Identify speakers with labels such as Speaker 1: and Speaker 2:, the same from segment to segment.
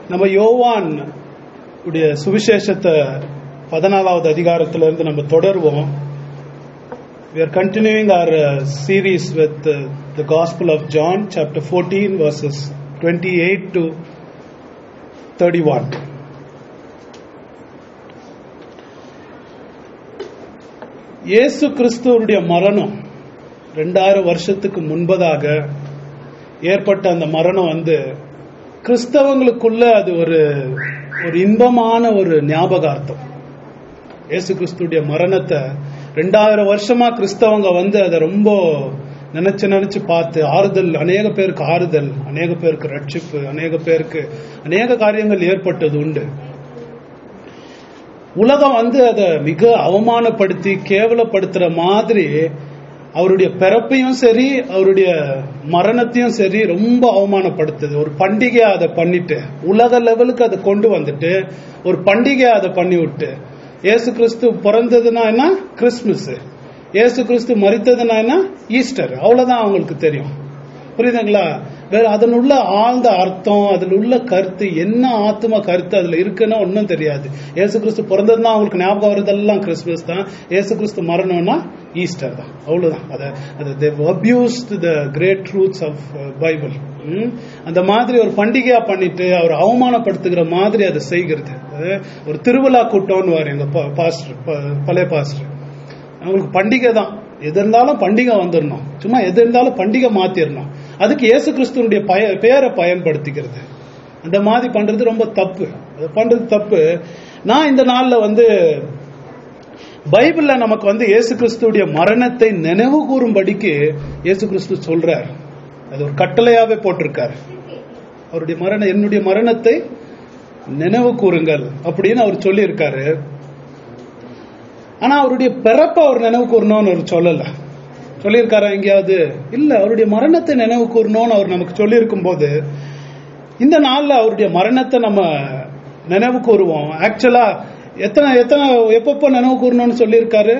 Speaker 1: நம்ம யோவான் உடைய சுவிசேஷத்தை பதினாலாவது அதிகாரத்துல இருந்து நம்ம தொடருவோம் we are continuing our uh, series with uh, the gospel of john chapter 14 verses 28 to 31 இயேசு கிறிஸ்துவனுடைய மரணம் ரெண்டாயிரம் வருஷத்துக்கு முன்பதாக ஏற்பட்ட அந்த மரணம் வந்து கிறிஸ்தவங்களுக்குள்ள அது ஒரு ஒரு இன்பமான ஒரு ஞாபகார்த்தம் இயேசு கிறிஸ்துடைய மரணத்தை ரெண்டாயிரம் வருஷமா கிறிஸ்தவங்க வந்து அதை ரொம்ப நினைச்சு நினைச்சு பார்த்து ஆறுதல் அநேக பேருக்கு ஆறுதல் அநேக பேருக்கு ரட்சிப்பு அநேக பேருக்கு அநேக காரியங்கள் ஏற்பட்டது உண்டு உலகம் வந்து அதை மிக அவமானப்படுத்தி கேவலப்படுத்துற மாதிரி அவருடைய பிறப்பையும் சரி அவருடைய மரணத்தையும் சரி ரொம்ப அவமானப்படுத்துது ஒரு பண்டிகையா அதை பண்ணிட்டு உலக லெவலுக்கு அதை கொண்டு வந்துட்டு ஒரு பண்டிகையா அதை பண்ணி விட்டு ஏசு கிறிஸ்து பிறந்ததுன்னா என்ன கிறிஸ்துமஸ் ஏசு கிறிஸ்து மறித்ததுன்னா என்ன ஈஸ்டர் அவ்வளவுதான் அவங்களுக்கு தெரியும் புரியுதுங்களா வேற அதன் உள்ள ஆழ்ந்த அர்த்தம் அதில் உள்ள கருத்து என்ன ஆத்ம கருத்து அதுல இருக்குன்னு ஒன்றும் தெரியாது ஏசு கிறிஸ்து பிறந்ததுன்னா அவங்களுக்கு ஞாபகம் வருதெல்லாம் கிறிஸ்துமஸ் தான் ஏசு கிறிஸ்து மரணம்னா ஈஸ்டர் தான் அவ்வளவுதான் அதை அது abused the great truths of Bible அந்த மாதிரி ஒரு பண்டிகையா பண்ணிட்டு அவர் அவமானப்படுத்துகிற மாதிரி அதை செய்கிறது ஒரு திருவிழா கூட்டம்னு வாரு எங்க பாஸ்டர் பழைய பாஸ்டர் அவங்களுக்கு பண்டிகை தான் எது இருந்தாலும் பண்டிகை வந்துடணும் சும்மா எது இருந்தாலும் பண்டிகை மாத்திரணும் அதுக்கு இயேசு கிறிஸ்துவனுடைய பய பேரை பயன்படுத்திக்கிறது அந்த மாதிரி பண்றது ரொம்ப தப்பு அது பண்றது தப்பு நான் இந்த நாள்ல வந்து பைபிள்ல நமக்கு வந்து இயேசு கிறிஸ்துடைய மரணத்தை நினைவு கூறும்படிக்கு இயேசு கிறிஸ்து சொல்றார் அது ஒரு கட்டளையாவே போட்டிருக்காரு அவருடைய மரண என்னுடைய மரணத்தை நினைவு கூறுங்கள் அப்படின்னு அவர் சொல்லி இருக்காரு ஆனா அவருடைய பிறப்பை அவர் நினைவு கூறணும்னு அவர் சொல்லல சொல்லியிருக்காரா எங்கேயாவது இல்ல அவருடைய மரணத்தை நினைவு கூறணும்னு அவர் நமக்கு சொல்லியிருக்கும் போது இந்த நாள்ல அவருடைய மரணத்தை நம்ம நினைவு கூறுவோம் ஆக்சுவலா எத்தனை எத்தனை எப்பப்போ நினைவு கூறணும்னு சொல்லியிருக்காரு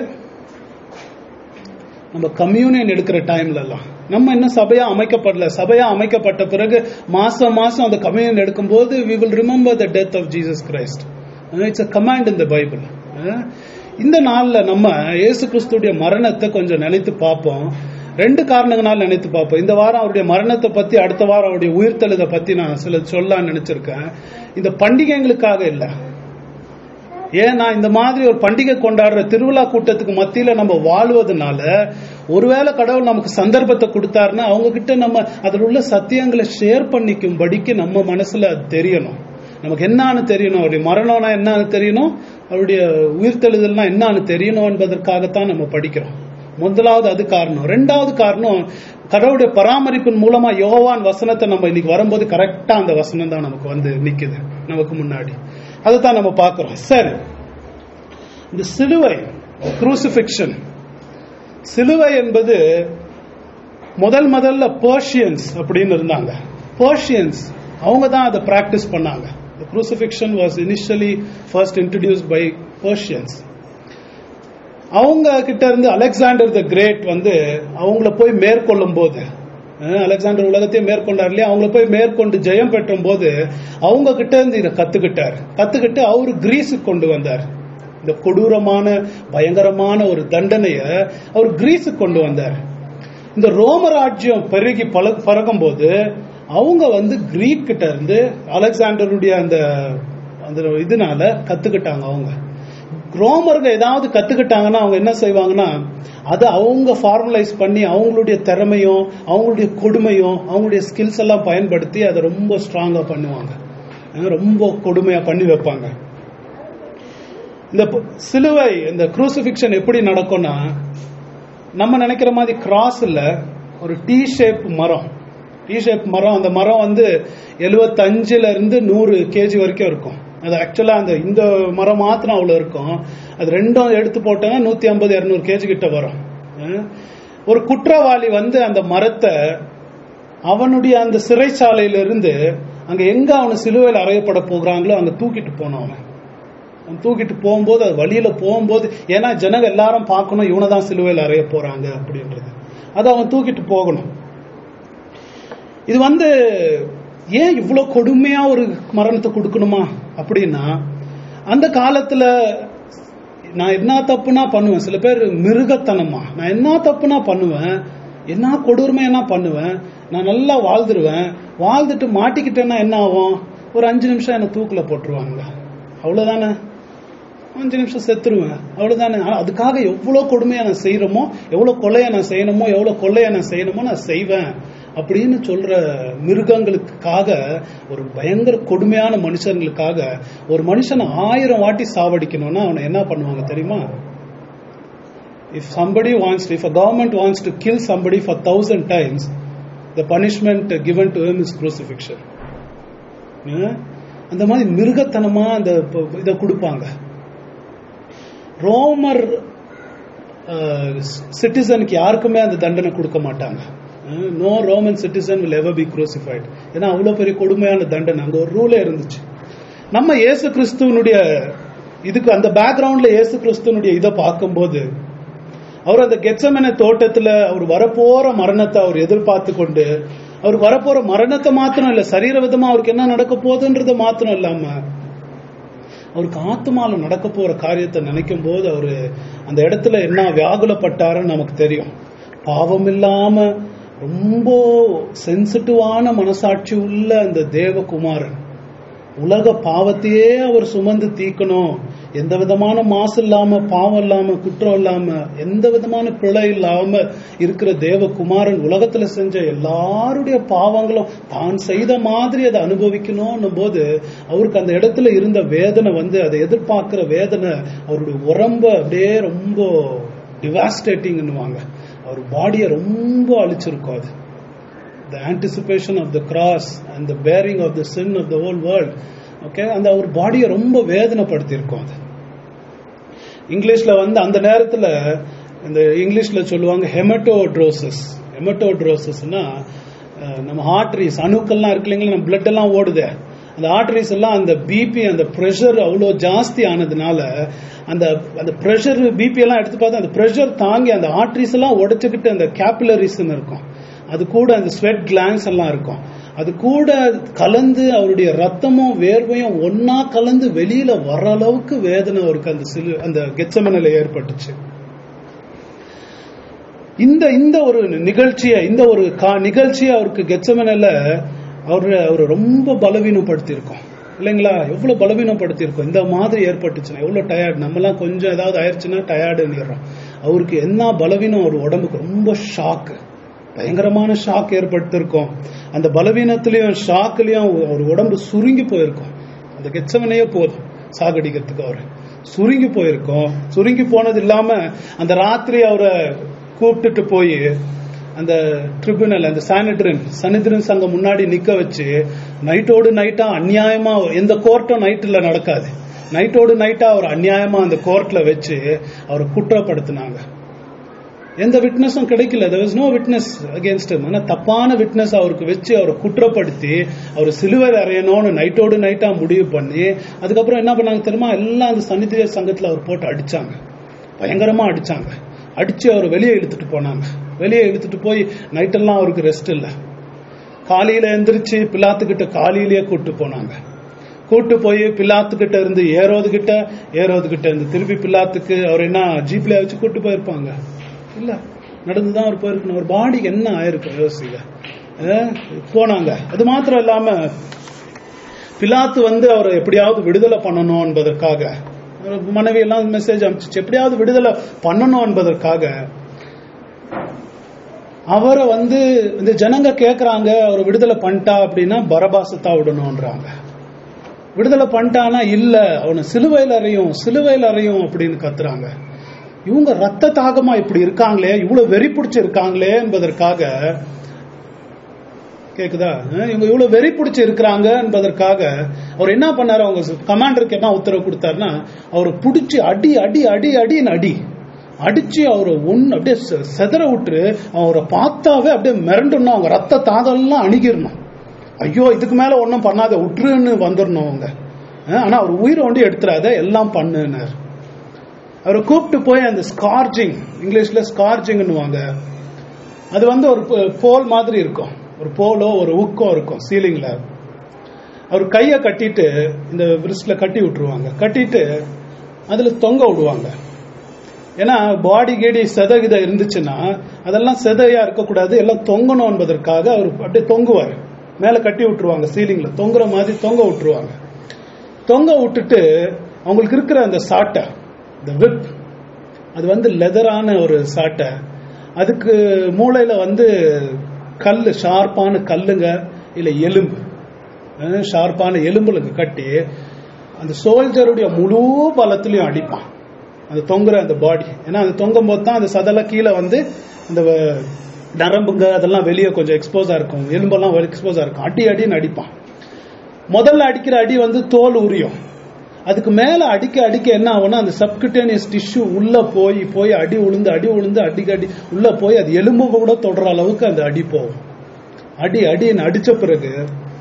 Speaker 1: நம்ம கம்யூனியன் எடுக்கிற டைம்ல எல்லாம் நம்ம இன்னும் சபையா அமைக்கப்படல சபையா அமைக்கப்பட்ட பிறகு மாசம் மாசம் அந்த கம்யூனியன் எடுக்கும் போது we will remember the death of Jesus Christ it's a command in the Bible இந்த நாள்ல நம்ம இயேசு கிறிஸ்துடைய மரணத்தை கொஞ்சம் நினைத்து பார்ப்போம் ரெண்டு காரணங்களால் நினைத்து பார்ப்போம் இந்த வாரம் அவருடைய மரணத்தை பத்தி அடுத்த வாரம் அவருடைய உயிர்த்தெழுதை பத்தி நான் சில சொல்லலாம்னு நினைச்சிருக்கேன் இந்த பண்டிகைகளுக்காக இல்ல ஏன்னா இந்த மாதிரி ஒரு பண்டிகை கொண்டாடுற திருவிழா கூட்டத்துக்கு மத்தியில நம்ம வாழ்வதனால ஒருவேளை கடவுள் நமக்கு சந்தர்ப்பத்தை கொடுத்தாருன்னா அவங்க கிட்ட நம்ம அதில் உள்ள சத்தியங்களை ஷேர் பண்ணிக்கும்படிக்கு நம்ம மனசுல அது தெரியணும் நமக்கு என்னன்னு தெரியணும் அவருடைய மரணம்னா என்னன்னு தெரியணும் அவருடைய உயிர்த்தெழுதல்னா என்னன்னு தெரியணும் என்பதற்காகத்தான் நம்ம படிக்கிறோம் முதலாவது அது காரணம் ரெண்டாவது காரணம் கடவுளுடைய பராமரிப்பின் மூலமா யோவான் வசனத்தை நம்ம இன்னைக்கு வரும்போது கரெக்டா அந்த வசனம் தான் நமக்கு வந்து நிக்குது நமக்கு முன்னாடி அதைத்தான் நம்ம பார்க்கிறோம் சரி இந்த சிலுவை குரூசிபிக்ஷன் சிலுவை என்பது முதல் முதல்ல பர்ஷியன்ஸ் அப்படின்னு இருந்தாங்க பர்ஷியன்ஸ் அவங்க தான் அதை பிராக்டிஸ் பண்ணாங்க The crucifixion was initially first introduced by Persians. அவங்க கிட்ட இருந்து அலெக்சாண்டர் த கிரேட் வந்து அவங்கள போய் மேற்கொள்ளும் போது அலெக்சாண்டர் உலகத்தையும் மேற்கொண்டார் இல்லையா அவங்கள போய் மேற்கொண்டு ஜெயம் பெற்றும் போது அவங்க கிட்ட இருந்து இதை கத்துக்கிட்டார் கத்துக்கிட்டு அவரு கிரீஸுக்கு கொண்டு வந்தார் இந்த கொடூரமான பயங்கரமான ஒரு தண்டனைய அவர் கிரீஸுக்கு கொண்டு வந்தார் இந்த ரோமராஜ்யம் பெருகி பழ பறக்கும் போது அவங்க வந்து கிரீக் கிட்ட இருந்து அலெக்சாண்டருடைய அந்த அந்த இதனால கத்துக்கிட்டாங்க அவங்க ரோமர்கள் ஏதாவது கத்துக்கிட்டாங்கன்னா அவங்க என்ன செய்வாங்கன்னா அதை அவங்க ஃபார்மலைஸ் பண்ணி அவங்களுடைய திறமையும் அவங்களுடைய கொடுமையும் அவங்களுடைய ஸ்கில்ஸ் எல்லாம் பயன்படுத்தி அதை ரொம்ப ஸ்ட்ராங்கா பண்ணுவாங்க ரொம்ப கொடுமையா பண்ணி வைப்பாங்க இந்த சிலுவை இந்த குரூசிபிக்ஷன் எப்படி நடக்கும்னா நம்ம நினைக்கிற மாதிரி கிராஸ் இல்ல ஒரு டி ஷேப் மரம் டி ஷேப் மரம் அந்த மரம் வந்து எழுபத்தஞ்சுல இருந்து நூறு கேஜி வரைக்கும் இருக்கும் அது ஆக்சுவலா அந்த இந்த மரம் மாத்திரம் அவ்வளவு இருக்கும் அது ரெண்டும் எடுத்து போட்டோம்னா நூத்தி ஐம்பது இருநூறு கேஜி கிட்ட வரும் ஒரு குற்றவாளி வந்து அந்த மரத்தை அவனுடைய அந்த சிறைச்சாலையிலிருந்து அங்க எங்க அவனு சிலுவையில் அறையப்பட போகிறாங்களோ அங்க தூக்கிட்டு போனான் அவன் அவன் தூக்கிட்டு போகும்போது அது வழியில போகும்போது ஏன்னா ஜனங்க எல்லாரும் பார்க்கணும் இவனை தான் சிலுவையில் அறைய போறாங்க அப்படின்றது அதை அவன் தூக்கிட்டு போகணும் இது வந்து ஏன் இவ்வளவு கொடுமையா ஒரு மரணத்தை கொடுக்கணுமா அப்படின்னா அந்த காலத்துல நான் என்ன தப்புனா பண்ணுவேன் சில பேர் மிருகத்தனமா நான் என்ன தப்புனா பண்ணுவேன் என்ன கொடூரமா என்ன பண்ணுவேன் நான் நல்லா வாழ்ந்துருவேன் வாழ்ந்துட்டு மாட்டிக்கிட்டேன்னா என்ன ஆகும் ஒரு அஞ்சு நிமிஷம் என்ன தூக்குல போட்டுருவாங்க அவ்வளவுதானே அஞ்சு நிமிஷம் செத்துருவேன் அவ்வளவுதானே ஆனா அதுக்காக எவ்வளவு கொடுமையா நான் செய்யறோமோ எவ்வளவு கொள்ளையா நான் செய்யணுமோ எவ்வளவு கொள்ளையா நான் செய்யணுமோ நான் செய்வேன் அப்படின்னு சொல்ற மிருகங்களுக்காக ஒரு பயங்கர கொடுமையான மனுஷங்களுக்காக ஒரு மனுஷனை ஆயிரம் வாட்டி சாவடிக்கணும்னா அவனை என்ன பண்ணுவாங்க தெரியுமா if somebody wants to, if a government wants to kill somebody for thousand times the punishment given to him is crucifixion ஏன்? அந்த மாதிரி மிருகத்தனமா அந்த ப- இதை கொடுப்பாங்க ரோமர் சிட்டிசனுக்கு யாருக்குமே அந்த தண்டனை கொடுக்க மாட்டாங்க no Roman citizen will ever be crucified ஏன்னா அவ்வளவு பெரிய கொடுமையான தண்டனை அங்க ஒரு ரூலே இருந்துச்சு நம்ம இயேசு கிறிஸ்துவனுடைய இதுக்கு அந்த பேக்ரவுண்ட்ல இயேசு கிறிஸ்துவனுடைய இதை பார்க்கும்போது அவர் அந்த கெச்சமன தோட்டத்துல அவர் வரப்போற மரணத்தை அவர் எதிர்பார்த்து கொண்டு அவர் வரப்போற மரணத்தை மாத்திரம் இல்ல சரீர விதமா அவருக்கு என்ன நடக்க போகுதுன்றத மாத்திரம் இல்லாம அவருக்கு ஆத்மால நடக்க போற காரியத்தை நினைக்கும் போது அவரு அந்த இடத்துல என்ன வியாகுலப்பட்டாருன்னு நமக்கு தெரியும் பாவம் இல்லாம ரொம்ப சென்சிட்டிவான மனசாட்சி உள்ள அந்த தேவகுமாரன் உலக பாவத்தையே அவர் சுமந்து தீக்கணும் எந்த விதமான மாசு இல்லாம பாவம் இல்லாம குற்றம் இல்லாம எந்த விதமான பிழை இல்லாம இருக்கிற தேவகுமாரன் உலகத்துல செஞ்ச எல்லாருடைய பாவங்களும் தான் செய்த மாதிரி அதை அனுபவிக்கணும் போது அவருக்கு அந்த இடத்துல இருந்த வேதனை வந்து அதை எதிர்பார்க்கிற வேதனை அவருடைய உடம்ப அப்படியே ரொம்ப டிவாஸ்டேட்டிங்னுவாங்க அவர் பாடியை ரொம்ப அழிச்சிருக்கும் அது the anticipation of the cross and the bearing of the sin of the whole world okay அந்த அவர் பாடியை ரொம்ப வேதனைப்படுத்தியிருக்கும் அது இங்கிலீஷ்ல வந்து அந்த நேரத்துல இந்த இங்கிலீஷ்ல சொல்லுவாங்க ஹெமட்டோட்ரோசஸ் ஹெமட்டோட்ரோசஸ்னா நம்ம ஆர்டரிஸ் அணுக்கள்லாம் இருக்கு இல்லைங்களா நம்ம பிளட் எல்லாம் ஓடுதே அந்த ஆர்டரிஸ் எல்லாம் அந்த பிபி அந்த ப்ரெஷர் அவ்வளோ ஜாஸ்தி ஆனதுனால அந்த அந்த ப்ரெஷர் பிபி எல்லாம் எடுத்து பார்த்தா அந்த ப்ரெஷர் தாங்கி அந்த ஆர்டரிஸ் எல்லாம் உடைச்சுக்கிட்டு அந்த கேபிலரிஸ்ன்னு இருக்கும் அது கூட அந்த ஸ்வெட் கிளான்ஸ் எல்லாம் இருக்கும் அது கூட கலந்து அவருடைய ரத்தமும் வேர்வையும் ஒன்னா கலந்து வெளியில வர அளவுக்கு வேதனை அவருக்கு அந்த சிலு அந்த கெச்சமனில ஏற்பட்டுச்சு இந்த இந்த ஒரு நிகழ்ச்சியை இந்த ஒரு கா- நிகழ்ச்சியை அவருக்கு கெச்சமனில அவரு அவர் ரொம்ப பலவீனப்படுத்தியிருக்கோம் இல்லைங்களா எவ்வளவு பலவீனப்படுத்தியிருக்கோம் இந்த மாதிரி ஏற்பட்டுச்சுன்னா எவ்வளவு டயர்ட் நம்மலாம் கொஞ்சம் ஏதாவது ஆயிடுச்சுன்னா டயர்டுன்னுறோம் அவருக்கு என்ன பலவீனம் அவர் உடம்புக்கு ரொம்ப ஷாக்கு பயங்கரமான ஷாக் ஏற்பட்டிருக்கும் அந்த பலவீனத்திலையும் ஷாக்லயும் அவர் உடம்பு சுருங்கி போயிருக்கும் அந்த கெச்சவனையே போதும் சாகடிக்கிறதுக்கு அவர் சுருங்கி போயிருக்கும் சுருங்கி போனது இல்லாம அந்த ராத்திரி அவரை கூப்பிட்டுட்டு போய் அந்த ட்ரிபியூனல் அந்த சானிட்ரின் சனிதிரன் சங்கம் முன்னாடி நிக்க வச்சு நைட்டோடு நைட்டா அநியாயமா எந்த கோர்ட்டும் நைட்டுல நடக்காது நைட்டோடு நைட்டா அவர் அநியாயமா அந்த கோர்ட்ல வச்சு அவரை குற்றப்படுத்தினாங்க எந்த விட்னஸும் கிடைக்கல there was no witness against him ஆனா தப்பான விட்னஸ் அவருக்கு வச்சு அவரை குற்றப்படுத்தி அவர் சிலுவையில் அறையணும்னு நைட்டோடு நைட்டா முடிவு பண்ணி அதுக்கப்புறம் என்ன பண்ணாங்க தெரியுமா எல்லாம் அந்த சன்னிதிய சங்கத்துல அவர் போட்டு அடிச்சாங்க பயங்கரமா அடிச்சாங்க அடிச்சு அவர் வெளியே இழுத்துட்டு போனாங்க வெளியே இழுத்துட்டு போய் நைட்டெல்லாம் அவருக்கு ரெஸ்ட் இல்ல காலையில எந்திரிச்சு பிலாத்துக்கிட்ட காலையிலேயே கூட்டு போனாங்க கூட்டு போய் பிலாத்துக்கிட்ட இருந்து ஏரோது கிட்ட ஏரோது கிட்ட இருந்து திருப்பி பிலாத்துக்கு அவர் என்ன ஜீப்ல வச்சு கூட்டு போயிருப்பாங்க இல்ல நடந்துதான் அவர் போயிருக்கணும் ஒரு பாடிக்கு என்ன ஆயிருக்கும் யோசிங்க அஹ் போனாங்க அது மாத்திரம் இல்லாம பிலாத்து வந்து அவரை எப்படியாவது விடுதலை பண்ணணும் என்பதற்காக அவர் மனைவி எல்லாம் மெசேஜ் அனுப்பிச்சு எப்படியாவது விடுதலை பண்ணணும் என்பதற்காக அவரை வந்து இந்த ஜனங்க கேக்குறாங்க அவரை விடுதலை பண்ணிட்டா அப்படின்னா பரபாசத்தா விடணும்ன்றாங்க விடுதலை பண்ணிட்டானா இல்ல அவனை சிலுவையில் அறையும் சிலுவையில் அறையும் அப்படின்னு கத்துறாங்க இவங்க ரத்த தாகமா இப்படி இருக்காங்களே இவ்வளவு வெறி பிடிச்சு இருக்காங்களே என்பதற்காக கேக்குதா அஹ் இவங்க இவ்வளவு வெறி பிடிச்சு இருக்கிறாங்க என்பதற்காக அவர் என்ன பண்ணாரு அவங்க கமாண்டருக்கு என்ன உத்தரவு கொடுத்தாருன்னா அவரை பிடிச்சி அடி அடி அடி அடின்னு அடி அடிச்சு அவரை ஒன்னு அப்படியே செ- செதற விட்டு அவரை பார்த்தாவே அப்படியே மிரண்டணும் அவங்க ரத்த தாகம்லாம் அணுகிடணும் ஐயோ இதுக்கு மேல ஒன்றும் பண்ணாத விட்டுருன்னு வந்துடணும் அவங்க அஹ் ஆனா அவர் உயிரை ஒண்டி எடுத்துறாத எல்லாம் பண்ணுனார் அவரை கூப்பிட்டு போய் அந்த ஸ்கார்ஜிங் இங்கிலீஷ்ல ஸ்கார்ஜிங்னுவாங்க அது வந்து ஒரு போ- போல் மாதிரி இருக்கும் ஒரு போலோ ஒரு உக்கோ இருக்கும் சீலிங்ல அவர் கையை கட்டிட்டு இந்த விரிஸ்ட்ல கட்டி விட்டுருவாங்க கட்டிட்டு அதுல தொங்க விடுவாங்க ஏன்னா பாடி கீடி செத கித இருந்துச்சுன்னா அதெல்லாம் செதையா இருக்கக்கூடாது எல்லாம் தொங்கணும் என்பதற்காக அவர் அப்படியே தொங்குவார் மேல கட்டி விட்டுருவாங்க சீலிங்ல தொங்குற மாதிரி தொங்க விட்டுருவாங்க தொங்க விட்டுட்டு அவங்களுக்கு இருக்கிற அந்த சாட்டை இந்த விப் அது வந்து லெதரான ஒரு சாட்டை அதுக்கு மூளையில வந்து கல் ஷார்ப்பான கல்லுங்க இல்ல எலும்பு அஹ் ஷார்ப்பான எலும்புலுங்க கட்டி அந்த சோல்ஜருடைய முழு பலத்திலையும் அடிப்பான் அந்த தொங்குற அந்த பாடி ஏன்னா அது தொங்கும் போது தான் அந்த சதலை கீழே வந்து அந்த வ- நரம்புங்க அதெல்லாம் வெளியே கொஞ்சம் எக்ஸ்போஸா இருக்கும் எலும்பெல்லாம் எக்ஸ்போஸா இருக்கும் அடி அடின்னு அடிப்பான் முதல்ல அடிக்கிற அடி வந்து தோல் உரியும் அதுக்கு மேல அடிக்க அடிக்க என்ன ஆகும்னா அந்த சப்கிட்டேனியஸ் டிஷ்யூ உள்ள போய் போய் அடி உளுந்து அடி உளுந்து அடிக்க அடி உள்ள போய் அது எலும்பு கூட தொடர அளவுக்கு அந்த அடி போகும் அடி அடின்னு அடிச்ச பிறகு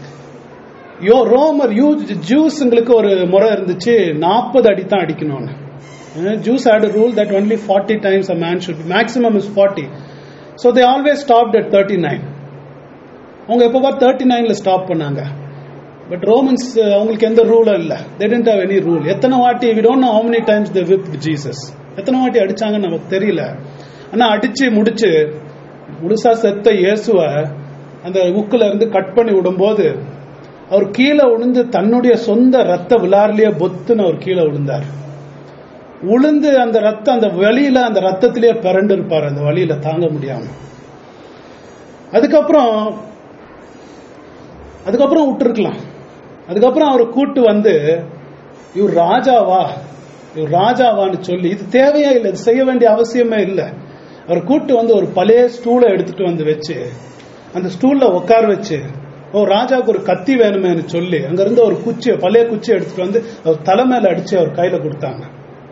Speaker 1: யோ ரோமர் யூ ஜூஸ்ங்களுக்கு ஒரு முறை இருந்துச்சு நாற்பது அடி தான் அடிக்கணும்னு Jews had a rule that only forty times a man should maximum is forty so they always stop at thirty nine அவங்க எப்போ தேர்ட்டி நைன்ல ஸ்டாப் பண்ணாங்க பட் ரோமன்ஸ் அவங்களுக்கு எந்த ரூலும் இல்ல they didn't have any rule எத்தனை வாட்டி we don't know how many times they whipped Jesus எத்தனை வாட்டி அடிச்சாங்கன்னு நமக்கு தெரியல ஆனா அடிச்சு முடிச்சு முழுசா செத்த இயேசுவ அந்த உக்குல இருந்து கட் பண்ணி விடும்போது அவர் கீழே விழுந்து தன்னுடைய சொந்த ரத்த விளாறுலயே பொத்துன்னு அவர் கீழே விழுந்தார் உளுந்து அந்த ரத்தம் அந்த வலியில அந்த ரத்தத்திலேயே பிறண்டு இருப்பார் அந்த வலியில தாங்க முடியாம அதுக்கப்புறம் அதுக்கப்புறம் விட்டுருக்கலாம் அதுக்கப்புறம் அவரை கூட்டு வந்து இவர் ராஜாவா இவர் ராஜாவான்னு சொல்லி இது தேவையே இல்லை இது செய்ய வேண்டிய அவசியமே இல்லை அவரை கூட்டு வந்து ஒரு பழைய ஸ்டூலை எடுத்துட்டு வந்து வச்சு அந்த ஸ்டூல்ல உட்கார வச்சு ஓ ராஜாவுக்கு ஒரு கத்தி வேணுமேன்னு சொல்லி அங்க இருந்து ஒரு குச்சி பழைய குச்சி எடுத்துட்டு வந்து அவர் தலை மேல அடிச்சு அவர் கையில கொடுத்தாங்க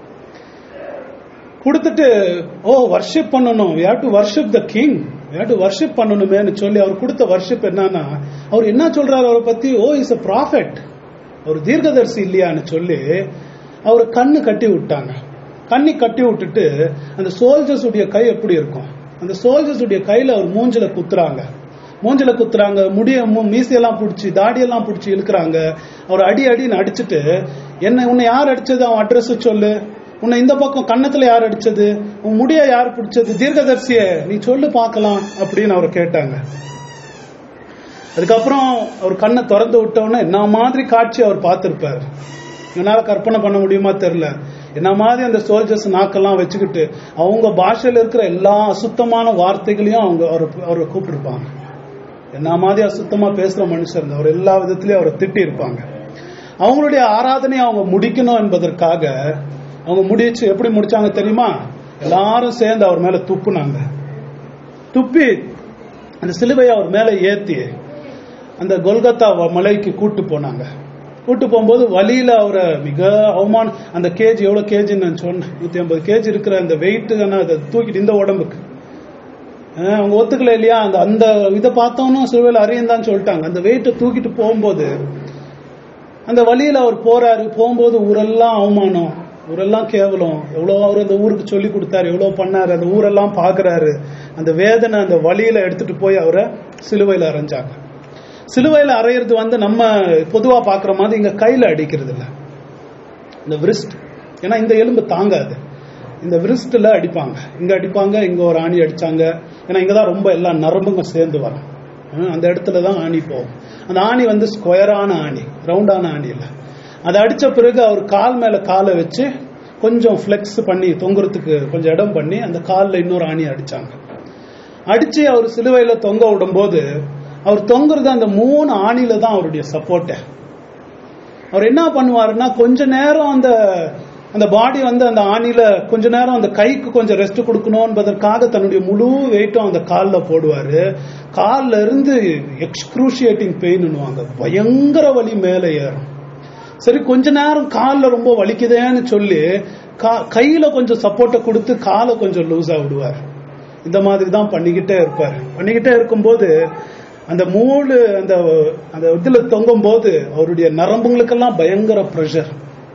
Speaker 1: கொடுத்துட்டு ஓ வர்ஷிப் பண்ணணும் we have to worship the king we have to worship பண்ணணுமேன்னு சொல்லி அவர் கொடுத்த வர்ஷிப் என்னன்னா அவர் என்ன சொல்றாரு அவரை பத்தி ஓ இஸ் a ப்ராஃபெட் அவர் தீர்க்கதரிசி இல்லையான்னு சொல்லி அவர் கண்ணு கட்டி விட்டாங்க கண்ணி கட்டி விட்டுட்டு அந்த சோல்ஜர்ஸ் உடைய கை எப்படி இருக்கும் அந்த சோல்ஜர்ஸ் உடைய கையில அவர் மூஞ்சில குத்துறாங்க மூஞ்சில குத்துறாங்க முடிய மூ- மீசையெல்லாம் பிடிச்சி தாடியெல்லாம் பிடிச்சி இழுக்கிறாங்க அவர் அடி அடின்னு அடிச்சுட்டு என்ன உன்னை யார் அடிச்சது அவன் அட்ரஸ் சொல்லு உன்னை இந்த பக்கம் கன்னத்துல யார் அடிச்சது உன் முடிய யார் பிடிச்சது தீர்க்கதரிசியே நீ சொல்லு பார்க்கலாம் அப்படின்னு அவர் கேட்டாங்க அதுக்கப்புறம் அவர் கண்ணை திறந்து விட்டவுடனே என்ன மாதிரி காட்சி அவர் பார்த்திருப்பார் என்னால கற்பனை பண்ண முடியுமா தெரியல என்ன மாதிரி அந்த சோல்ஜர்ஸ் நாக்கெல்லாம் வச்சுக்கிட்டு அவங்க பாஷையில இருக்கிற எல்லா அசுத்தமான வார்த்தைகளையும் அவங்க அவர் அவரை கூப்பிட்டுருப்பாங்க என்ன மாதிரி அசுத்தமா பேசுற மனுஷர் அவர் எல்லா விதத்திலயும் அவரை திட்டி இருப்பாங்க அவங்களுடைய ஆராதனையை அவங்க முடிக்கணும் என்பதற்காக அவங்க முடிச்சு எப்படி முடிச்சாங்க தெரியுமா எல்லாரும் சேர்ந்து அவர் மேல துப்புனாங்க துப்பி அந்த சிலுவையை அவர் மேல ஏத்தி அந்த கொல்கத்தா வ- மலைக்கு கூட்டு போனாங்க கூட்டு போகும்போது வழியில அவரை மிக அவமானம் அந்த கேஜி எவ்வளவு கேஜின்னு நான் சொன்னேன் நூத்தி ஐம்பது கேஜி இருக்கிற அந்த வெயிட் அதை தூக்கிட்டு இந்த உடம்புக்கு அஹ் அவங்க ஒத்துக்கல இல்லையா அந்த அந்த இதை பார்த்தோம்னா சிலுவையில் அறியந்தான் சொல்லிட்டாங்க அந்த வெயிட்டை தூக்கிட்டு போகும்போது அந்த வழியில அவர் போறாரு போகும்போது ஊரெல்லாம் அவமானம் ஊரெல்லாம் கேவலம் எவ்வளவு அவர் அந்த ஊருக்கு சொல்லி கொடுத்தாரு எவ்வளவு பண்ணாரு அந்த ஊரெல்லாம் பாக்குறாரு அந்த வேதனை அந்த வழியில எடுத்துட்டு போய் அவரை சிலுவையில அரைஞ்சாங்க சிலுவையில அரையிறது வந்து நம்ம பொதுவா பாக்குற மாதிரி இங்க கையில அடிக்கிறது இல்ல இந்த விரிஸ்ட் ஏன்னா இந்த எலும்பு தாங்காது இந்த விரிஸ்ட்ல அடிப்பாங்க இங்க அடிப்பாங்க இங்க ஒரு ஆணி அடிச்சாங்க ஏன்னா இங்கதான் ரொம்ப எல்லா நரம்புங்க சேர்ந்து வரும் ஹம், அந்த இடத்துல தான் ஆணி போகும் அந்த ஆணி வந்து ஸ்கொயரான ஆணி ரவுண்டான ஆணி இல்ல அதை அடிச்ச பிறகு அவர் கால் மேல காலை வச்சு கொஞ்சம் ஃபிளெக்ஸ் பண்ணி தொங்குறதுக்கு கொஞ்சம் இடம் பண்ணி அந்த காலில் இன்னொரு ஆணி அடிச்சாங்க அடிச்சு அவர் சிலுவையில தொங்க விடும்போது அவர் தொங்குறது அந்த மூணு ஆணில தான் அவருடைய சப்போர்ட்டை அவர் என்ன பண்ணுவாருன்னா கொஞ்ச நேரம் அந்த அந்த பாடி வந்து அந்த ஆணில கொஞ்ச நேரம் அந்த கைக்கு கொஞ்சம் ரெஸ்ட் கொடுக்கணும் என்பதற்காக தன்னுடைய முழு வெயிட்டும் அந்த காலில் போடுவாரு கால்ல இருந்து எக்ஸ்க்ரூஷியேட்டிங் பெயின்னுவாங்க பயங்கர வலி மேலே ஏறும் சரி கொஞ்ச நேரம் காலில் ரொம்ப வலிக்குதேன்னு சொல்லி கா- கையில கொஞ்சம் சப்போர்ட்டை கொடுத்து காலை கொஞ்சம் லூஸா விடுவார் இந்த மாதிரி தான் பண்ணிக்கிட்டே இருப்பார் பண்ணிக்கிட்டே இருக்கும்போது அந்த மூளு அந்த அந்த இதுல தொங்கும் போது அவருடைய நரம்புங்களுக்கெல்லாம் பயங்கர ப்ரெஷர்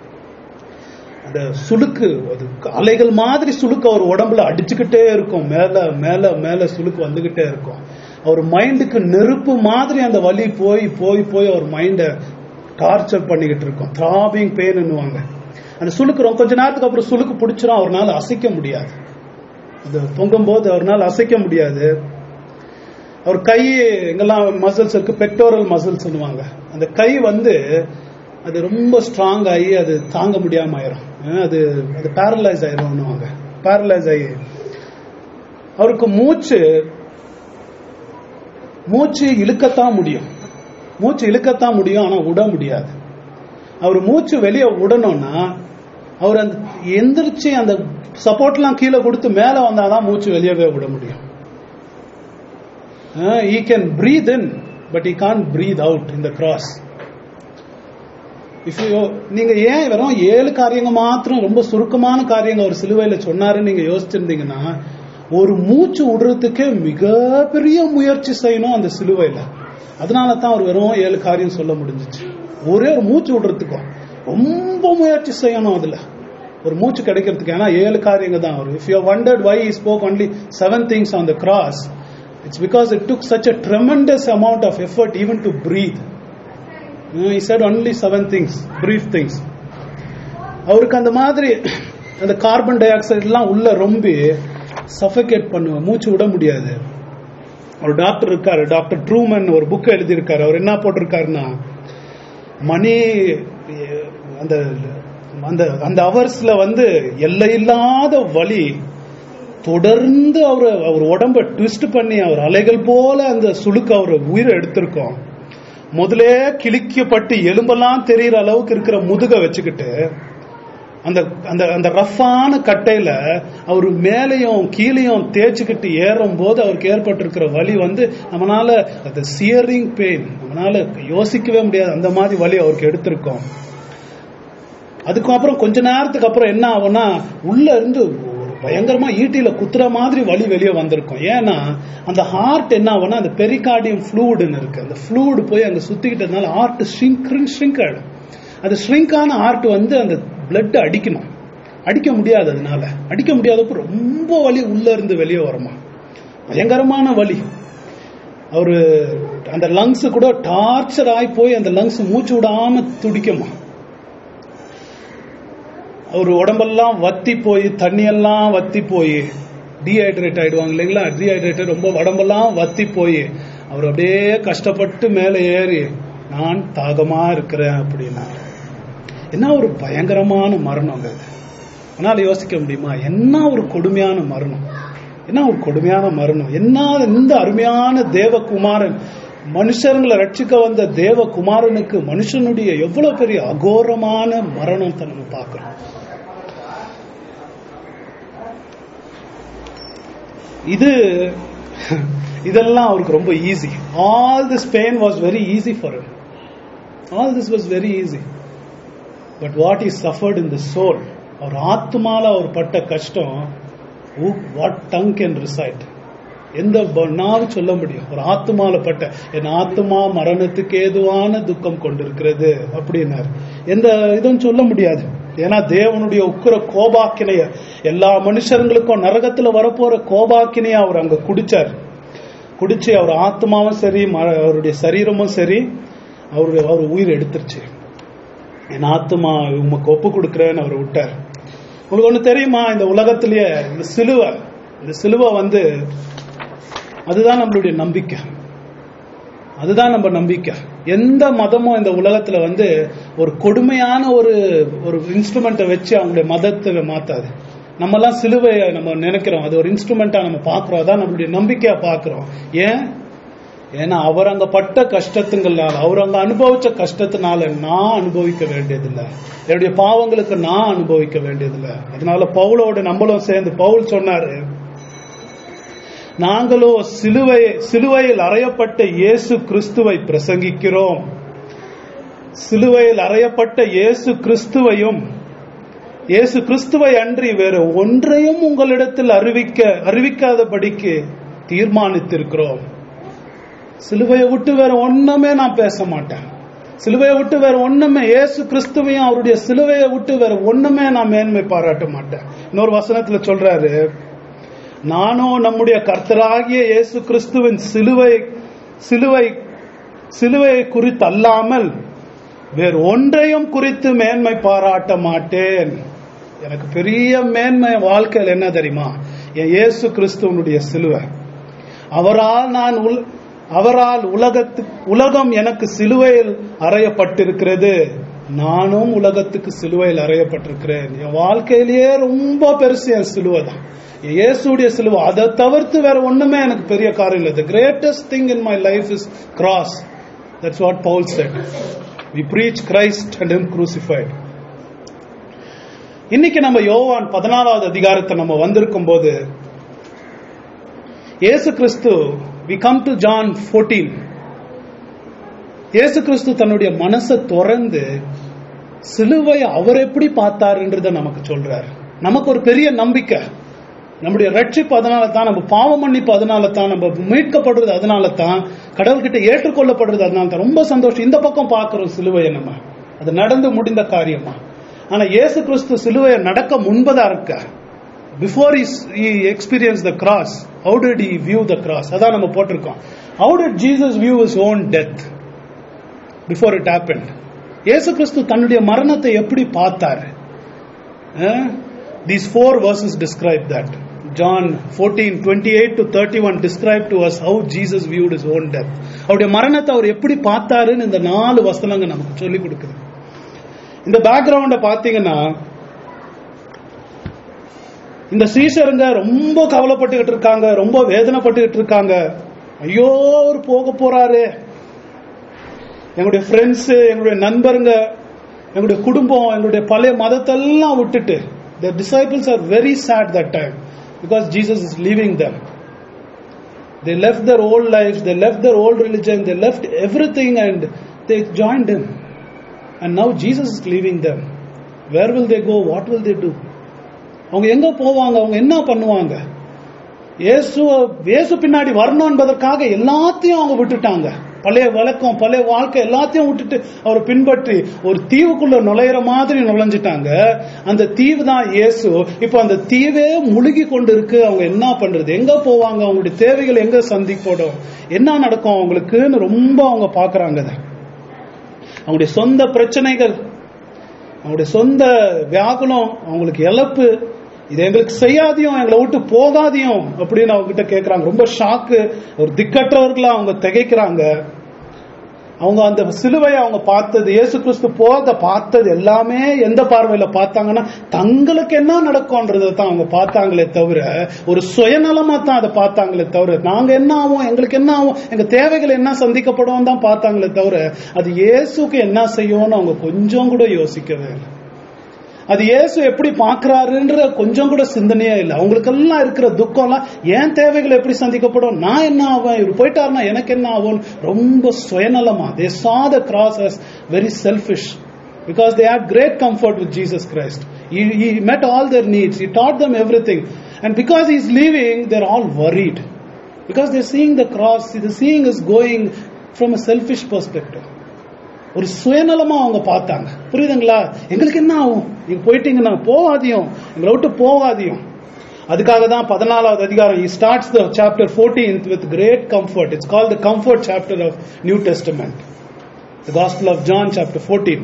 Speaker 1: அந்த சுளுக்கு அது அலைகள் மாதிரி சுளுக்கு அவர் உடம்புல அடிச்சுக்கிட்டே இருக்கும் மேல மேல மேல சுளுக்கு வந்துகிட்டே இருக்கும் அவர் மைண்டுக்கு நெருப்பு மாதிரி அந்த வலி போய் போய் போய் அவர் மைண்டை டார்ச்சர் பண்ணிக்கிட்டு இருக்கோம் த்ராபிங் பெயின்னுவாங்க அந்த சுளுக்கு ரொம்ப- கொஞ்ச நேரத்துக்கு அப்புறம் சுளுக்கு பிடிச்சிரும் அவர்னால அசைக்க முடியாது அது தொங்கும் போது அவர்னால அசைக்க முடியாது அவர் கை எங்கெல்லாம் மசில்ஸ் இருக்கு பெக்டோரல் மசில்ஸ் அந்த கை வந்து அது ரொம்ப ஸ்ட்ராங் ஆகி அது தாங்க முடியாம ஆயிரும் அஹ் அது அது பேரலைஸ் ஆயிரும்னுவாங்க பேரலைஸ் ஆகி அவருக்கு மூச்சு மூச்சு இழுக்கத்தான் முடியும் மூச்சு இழுக்கத்தான் முடியும் ஆனா விட முடியாது அவர் மூச்சு வெளியே விடணும்னா அவர் அந்த எந்திரிச்சு அந்த சப்போர்ட்லாம் கீழே கொடுத்து மேல வந்தாதான் மூச்சு வெளியவே விட முடியும் he can breathe in but he can't breathe out இந்த கிராஸ் இஃப் யூ நீங்க ஏன் வெறும் ஏழு காரியங்க மாத்திரம் ரொம்ப சுருக்கமான காரியங்க ஒரு சிலுவையில சொன்னாருன்னு நீங்க யோசிச்சிருந்தீங்கன்னா ஒரு மூச்சு விடுறதுக்கே மிகப்பெரிய முயற்சி செய்யணும் அந்த சிலுவையில அதனால தான் அவர் வெறும் ஏழு காரியம் சொல்ல முடிஞ்சிச்சு ஒரே ஒரு மூச்சு விடுறதுக்கும் ரொம்ப முயற்சி செய்யணும் அதுல ஒரு மூச்சு கிடைக்கிறதுக்கு ஏன்னா ஏழு காரியங்க தான் அவர் if you wondered why spoke only seven things on the cross it's because it took such a tremendous amount of effort even to breathe he said only seven things brief things அவருக்கு அந்த மாதிரி அந்த carbon di oxide எல்லாம் உள்ள ரொம்ப suffocate பண்ணுவேன் மூச்சு விட முடியாது ஒரு டாக்டர் இருக்காரு டாக்டர் ட்ரூமன் ஒரு புக் எழுதியிருக்காரு அவர் என்ன போட்டிருக்காருன்னா மணி அந்த அந்த அந்த அவர்ஸ்ல வந்து எல்லையில்லாத வலி தொடர்ந்து அவர் அவர் உடம்ப ட்விஸ்ட் பண்ணி அவர் அலைகள் போல அந்த சுளுக்கு அவர் உயிரை எடுத்திருக்கோம் முதலே கிழிக்கப்பட்டு எலும்பெல்லாம் தெரியற அளவுக்கு இருக்கிற முதுக வச்சுக்கிட்டு அந்த அந்த அந்த ரஃப்பான கட்டையில அவர் மேலையும் கீழையும் தேய்ச்சிக்கிட்டு ஏறும் போது அவருக்கு ஏற்பட்டிருக்கிற வலி வந்து நம்மளால அந்த சியரிங் பெயின் நம்மளால யோசிக்கவே முடியாது அந்த மாதிரி வலி அவருக்கு எடுத்திருக்கோம் அதுக்கப்புறம் கொஞ்ச நேரத்துக்கு அப்புறம் என்ன ஆகும்னா உள்ள இருந்து ஒரு பயங்கரமா ஈட்டியில குத்துற மாதிரி வலி வெளியே வந்திருக்கும் ஏன்னா அந்த ஹார்ட் என்ன ஆகும்னா அந்த பெரிகார்டியம் ஃப்ளூடுன்னு இருக்கு அந்த ஃப்ளூடு போய் அங்க சுத்திக்கிட்டதுனால ஹார்ட் ஷ்ரிங்க் ஷ்ரிங்க் ஆயிடும் அது ஷ்ரிங்கான ஹார்ட் வந்து அந்த பிளட் அடிக்கணும் அடிக்க முடியாது அதனால அடிக்க முடியாதப்ப ரொம்ப வலி உள்ள இருந்து வெளியே வருமா பயங்கரமான வலி அவரு அந்த லங்ஸ் கூட டார்ச்சர் ஆகி போய் அந்த லங்ஸ் மூச்சு விடாம துடிக்குமா அவர் உடம்பெல்லாம் வத்தி போய் தண்ணியெல்லாம் வத்தி போய் டீஹைட்ரேட் ஆயிடுவாங்க இல்லைங்களா டீஹைட்ரேட்டட் ரொம்ப உடம்பெல்லாம் வத்தி போய் அவர் அப்படியே கஷ்டப்பட்டு மேலே ஏறி நான் தாகமா இருக்கிறேன் அப்படின்னா என்ன ஒரு பயங்கரமான மரணம் அது அதனால யோசிக்க முடியுமா என்ன ஒரு கொடுமையான மரணம் என்ன ஒரு கொடுமையான மரணம் என்ன இந்த அருமையான தேவகுமாரன் மனுஷர்களை ரட்சிக்க வந்த தேவகுமாரனுக்கு மனுஷனுடைய எவ்வளவு பெரிய அகோரமான மரணத்தை நம்ம பார்க்கிறோம் இது இதெல்லாம் அவருக்கு ரொம்ப easy all this pain was very easy for all this was very easy but what is suffered in the soul அவர் ஆத்மால அவர் பட்ட கஷ்டம் வாட் டங் கேன் ரிசைட் எந்த நாவு சொல்ல முடியும் ஒரு ஆத்மால பட்ட என் ஆத்மா மரணத்துக்கு ஏதுவான துக்கம் கொண்டிருக்கிறது அப்படின்னாரு எந்த இதுவும் சொல்ல முடியாது ஏன்னா தேவனுடைய உக்கிர கோபாக்கினைய எல்லா மனுஷர்களுக்கும் நரகத்துல வரப்போற கோபாக்கினைய அவர் அங்க குடிச்சார் குடிச்சு அவர் ஆத்மாவும் சரி ம- அவருடைய சரீரமும் சரி அவரு அவர் உயிர் எடுத்துருச்சு என் ஆத்மா உமக்கு ஒப்பு கொடுக்குறேன்னு அவர் விட்டார் உங்களுக்கு ஒண்ணு தெரியுமா இந்த உலகத்திலேயே இந்த சிலுவை இந்த சிலுவை வந்து அதுதான் நம்மளுடைய நம்பிக்கை அதுதான் நம்ம நம்பிக்கை எந்த மதமும் இந்த உலகத்துல வந்து ஒரு கொடுமையான ஒரு ஒரு இன்ஸ்ட்ருமெண்ட்டை வச்சு அவங்களுடைய மதத்தை மாத்தாது நம்ம எல்லாம் சிலுவையை நம்ம நினைக்கிறோம் அது ஒரு இன்ஸ்ட்ருமெண்டா நம்ம பாக்குறோம் அதான் நம்மளுடைய நம்பிக்கையா பாக்குறோம் ஏன் ஏன்னா அவர் அங்க பட்ட கஷ்டத்துங்களால அவர் அங்க அனுபவிச்ச கஷ்டத்தினால நான் அனுபவிக்க வேண்டியதில்லை என்னுடைய பாவங்களுக்கு நான் அனுபவிக்க வேண்டியதில்லை அதனால பவுலோட நம்மளும் சேர்ந்து பவுல் சொன்னாரு நாங்களோ சிலுவை சிலுவையில் அறையப்பட்ட இயேசு கிறிஸ்துவை பிரசங்கிக்கிறோம் சிலுவையில் அறையப்பட்ட இயேசு கிறிஸ்துவையும் இயேசு கிறிஸ்துவை அன்றி வேறு ஒன்றையும் உங்களிடத்தில் அறிவிக்க அறிவிக்காதபடிக்கு தீர்மானித்திருக்கிறோம் சிலுவையை விட்டு வேற ஒண்ணுமே நான் பேச மாட்டேன் சிலுவையை விட்டு வேற ஒண்ணுமே இயேசு கிறிஸ்துவையும் அவருடைய சிலுவையை விட்டு வேற ஒண்ணுமே நான் மேன்மை பாராட்ட மாட்டேன் இன்னொரு வசனத்துல சொல்றாரு நானோ நம்முடைய கர்த்தராகிய இயேசு கிறிஸ்துவின் சிலுவை சிலுவை சிலுவையை குறித்து அல்லாமல் வேறு ஒன்றையும் குறித்து மேன்மை பாராட்ட மாட்டேன் எனக்கு பெரிய மேன்மை வாழ்க்கையில் என்ன தெரியுமா என் இயேசு கிறிஸ்துவனுடைய சிலுவை அவரால் நான் உல்- அவரால் உலகத்து உலகம் எனக்கு சிலுவையில் அறையப்பட்டிருக்கிறது நானும் உலகத்துக்கு சிலுவையில் அறையப்பட்டிருக்கிறேன் என் வாழ்க்கையிலேயே ரொம்ப பெருசு என் சிலுவை தான் என் இயேசுடைய சிலுவை அதை தவிர்த்து வேற ஒண்ணுமே எனக்கு பெரிய காரியம் இல்லை the greatest thing in my life is cross that's what Paul said we preach Christ and him crucified இன்னைக்கு நம்ம யோவான் பதினாலாவது அதிகாரத்தை நம்ம வந்திருக்கும் போது இயேசு கிறிஸ்து வி கம் டு ஜான் 14 இயேசு கிறிஸ்து தன்னுடைய மனசை திறந்து சிலுவை அவர் எப்படி பார்த்தாருன்றத நமக்கு சொல்றார் நமக்கு ஒரு பெரிய நம்பிக்கை நம்முடைய ரட்சிப்பு அதனால தான் நம்ம பாவம் மன்னிப்பு அதனால தான் நம்ம மீட்கப்படுறது அதனால தான் கடவுள்கிட்ட ஏற்றுக்கொள்ளப்படுறது அதனால தான் ரொம்ப சந்தோஷம் இந்த பக்கம் பார்க்கிறோம் சிலுவையை நம்ம அது நடந்து முடிந்த காரியமா ஆனா இயேசு கிறிஸ்து சிலுவையை நடக்க முன்பதா இருக்க before is experience the cross how did he view the cross அதான் நம்ம போட்டிருக்கோம் how did Jesus view his own death before it happened இயேசு கிறிஸ்து தன்னுடைய மரணத்தை எப்படி பார்த்தார் these four verses describe that John 14 28 to 31 describe to us how Jesus viewed his own death அவருடைய மரணத்தை அவர் எப்படி பார்த்தாருன்னு இந்த நாலு வசனங்க நமக்கு சொல்லி கொடுக்குது இந்த பேக்ரவுண்ட பாத்தீங்கன்னா இந்த சீசருங்க ரொம்ப கவலைப்பட்டுக்கிட்டு இருக்காங்க ரொம்ப வேதனைப்பட்டுக்கிட்டு இருக்காங்க ஐயோ அவர் போக போறாரு எங்களுடைய ஃப்ரெண்ட்ஸ் எங்களுடைய நண்பருங்க எங்களுடைய குடும்பம் எங்களுடைய பழைய மதத்தெல்லாம் விட்டுட்டு the disciples are very sad that time because Jesus is leaving them. They left their old lives, they left their old religion, they left everything and they joined him. And now Jesus is leaving them. Where will they go? What will they do? அவங்க எங்க போவாங்க அவங்க என்ன பண்ணுவாங்க இயேசு இயேசு பின்னாடி வரணும் என்பதற்காக எல்லாத்தையும் அவங்க விட்டுட்டாங்க பழைய வழக்கம் பழைய வாழ்க்கை எல்லாத்தையும் விட்டுட்டு அவரை பின்பற்றி ஒரு தீவுக்குள்ள நுழையிற மாதிரி நுழைஞ்சிட்டாங்க அந்த தீவு தான் இயேசு இப்போ அந்த தீவே முழுகி கொண்டு இருக்கு அவங்க என்ன பண்றது எங்க போவாங்க அவங்களுடைய தேவைகள் எங்க சந்திப்படும் என்ன நடக்கும் அவங்களுக்குன்னு ரொம்ப அவங்க பாக்குறாங்க அதை. அவங்களுடைய சொந்த பிரச்சனைகள் அவங்களுடைய சொந்த வியாகுலம் அவங்களுக்கு இழப்பு இது எங்களுக்கு செய்யாதையும் எங்களை விட்டு போகாதையும் அப்படின்னு அவங்க கிட்ட கேக்குறாங்க ரொம்ப ஷாக்கு ஒரு திக்கற்றவர்களா அவங்க திகைக்கிறாங்க அவங்க அந்த சிலுவையை அவங்க பார்த்தது இயேசு கிறிஸ்து போக பார்த்தது எல்லாமே எந்த பார்வையில பார்த்தாங்கன்னா தங்களுக்கு என்ன நடக்கும்ன்றதை தான் அவங்க பார்த்தாங்களே தவிர ஒரு சுயநலமா தான் அதை பார்த்தாங்களே தவிர நாங்க என்ன ஆகும் எங்களுக்கு என்ன ஆகும் எங்க தேவைகள் என்ன சந்திக்கப்படும் தான் பார்த்தாங்களே தவிர அது இயேசுக்கு என்ன செய்யும்னு அவங்க கொஞ்சம் கூட யோசிக்கவே இல்லை அது இயேசு எப்படி பாக்குறாருன்ற கொஞ்சம் கூட சிந்தனையே இல்லை அவங்களுக்கெல்லாம் இருக்கிற துக்கம்லாம் ஏன் தேவைகள் எப்படி சந்திக்கப்படும் நான் என்ன ஆவேன் இவர் போயிட்டாருன்னா எனக்கு என்ன ஆகும் ரொம்ப சுயநலமா தே saw the cross as very selfish because they had great comfort with Jesus Christ. He, he met all their needs. He taught them everything. And because he's leaving, they're all worried. Because they're seeing the cross, the seeing is going from a selfish perspective. ஒரு சுயநலமா அவங்க பார்த்தாங்க புரியுதுங்களா எங்களுக்கு என்ன ஆகும் நீங்க போயிட்டீங்கன்னா போகாதியும் எங்களை விட்டு போகாதியும் அதுக்காக தான் பதினாலாவது அதிகாரம் he starts the chapter 14th with great comfort it's called the comfort chapter of new testament the gospel of john chapter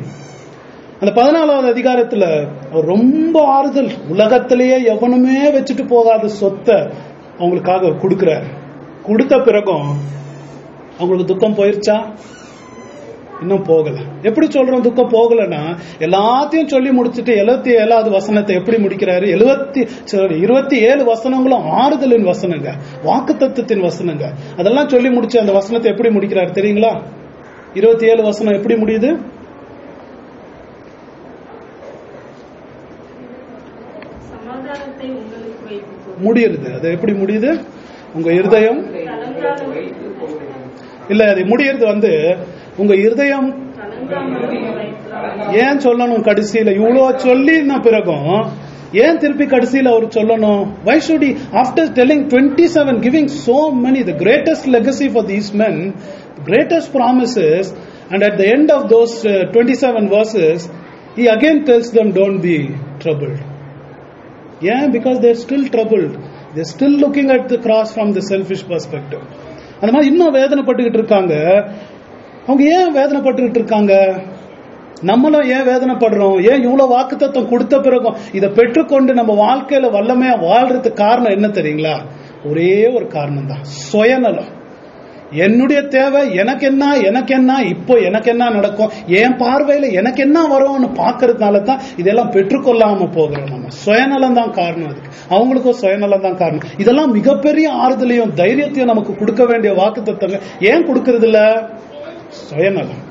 Speaker 1: 14 அந்த பதினாலாவது அதிகாரத்துல அவர் ரொம்ப ஆறுதல் உலகத்திலேயே எவனுமே வச்சுட்டு போகாத சொத்தை அவங்களுக்காக கொடுக்கிறார் கொடுத்த பிறகும் அவங்களுக்கு துக்கம் போயிருச்சா இன்னும் போகல எப்படி சொல்றோம் துக்கம் போகலன்னா எல்லாத்தையும் சொல்லி முடிச்சுட்டு எழுபத்தி ஏழாவது வசனத்தை எப்படி முடிக்கிறாரு எழுபத்தி sorry, இருபத்தி ஏழு வசனங்களும் ஆறுதலின் வசனங்க வாக்கு தத்துவத்தின் வசனங்க அதெல்லாம் சொல்லி முடிச்சு அந்த வசனத்தை எப்படி முடிக்கிறாரு தெரியுங்களா இருபத்தி ஏழு வசனம் எப்படி முடியுது
Speaker 2: சமாதானத்தை உங்களுக்கு வைத்துக்
Speaker 1: முடியுது அது எப்படி முடியுது உங்க இருதயம் இல்ல அது முடியறது வந்து உங்க இருதயம் ஏன் சொல்லணும் கடைசியில இவ்வளோ சொல்லின பிறகும் ஏன் திருப்பி கடைசியில அவர் சொல்லணும் why should he after telling 27 seven giving so many the greatest legacy for these men the greatest promises and at the end of those uh, 27 verses he again tells them don't be troubled ஏன் because they're still troubled they still looking at the cross from the selfish perspective அந்த மாதிரி இன்னும் வேதனைப்பட்டுக்கிட்டு இருக்காங்க அவங்க ஏன் வேதனைப்பட்டுக்கிட்டு இருக்காங்க நம்மளும் ஏன் வேதனைப்படுறோம் ஏன் இவ்வளவு வாக்குத்தத்தம் கொடுத்த பிறகும் இதை பெற்றுக்கொண்டு நம்ம வாழ்க்கையில வல்லமையா வாழ்றதுக்கு காரணம் என்ன தெரியுங்களா ஒரே ஒரு காரணம் தான் சுயநலம் என்னுடைய தேவை எனக்கு என்ன எனக்கு என்ன இப்போ எனக்கு என்ன நடக்கும் என் பார்வையில எனக்கு என்ன வரும்னு பாக்குறதுனால தான் இதெல்லாம் பெற்றுக்கொள்ளாம போகிறோம் நம்ம சுயநலம் தான் காரணம் அதுக்கு அவங்களுக்கும் சுயநலம் தான் காரணம் இதெல்லாம் மிகப்பெரிய ஆறுதலையும் தைரியத்தையும் நமக்கு கொடுக்க வேண்டிய வாக்கு தத்துவங்க ஏன் கொடுக்கறது இல்ல சுயநலம்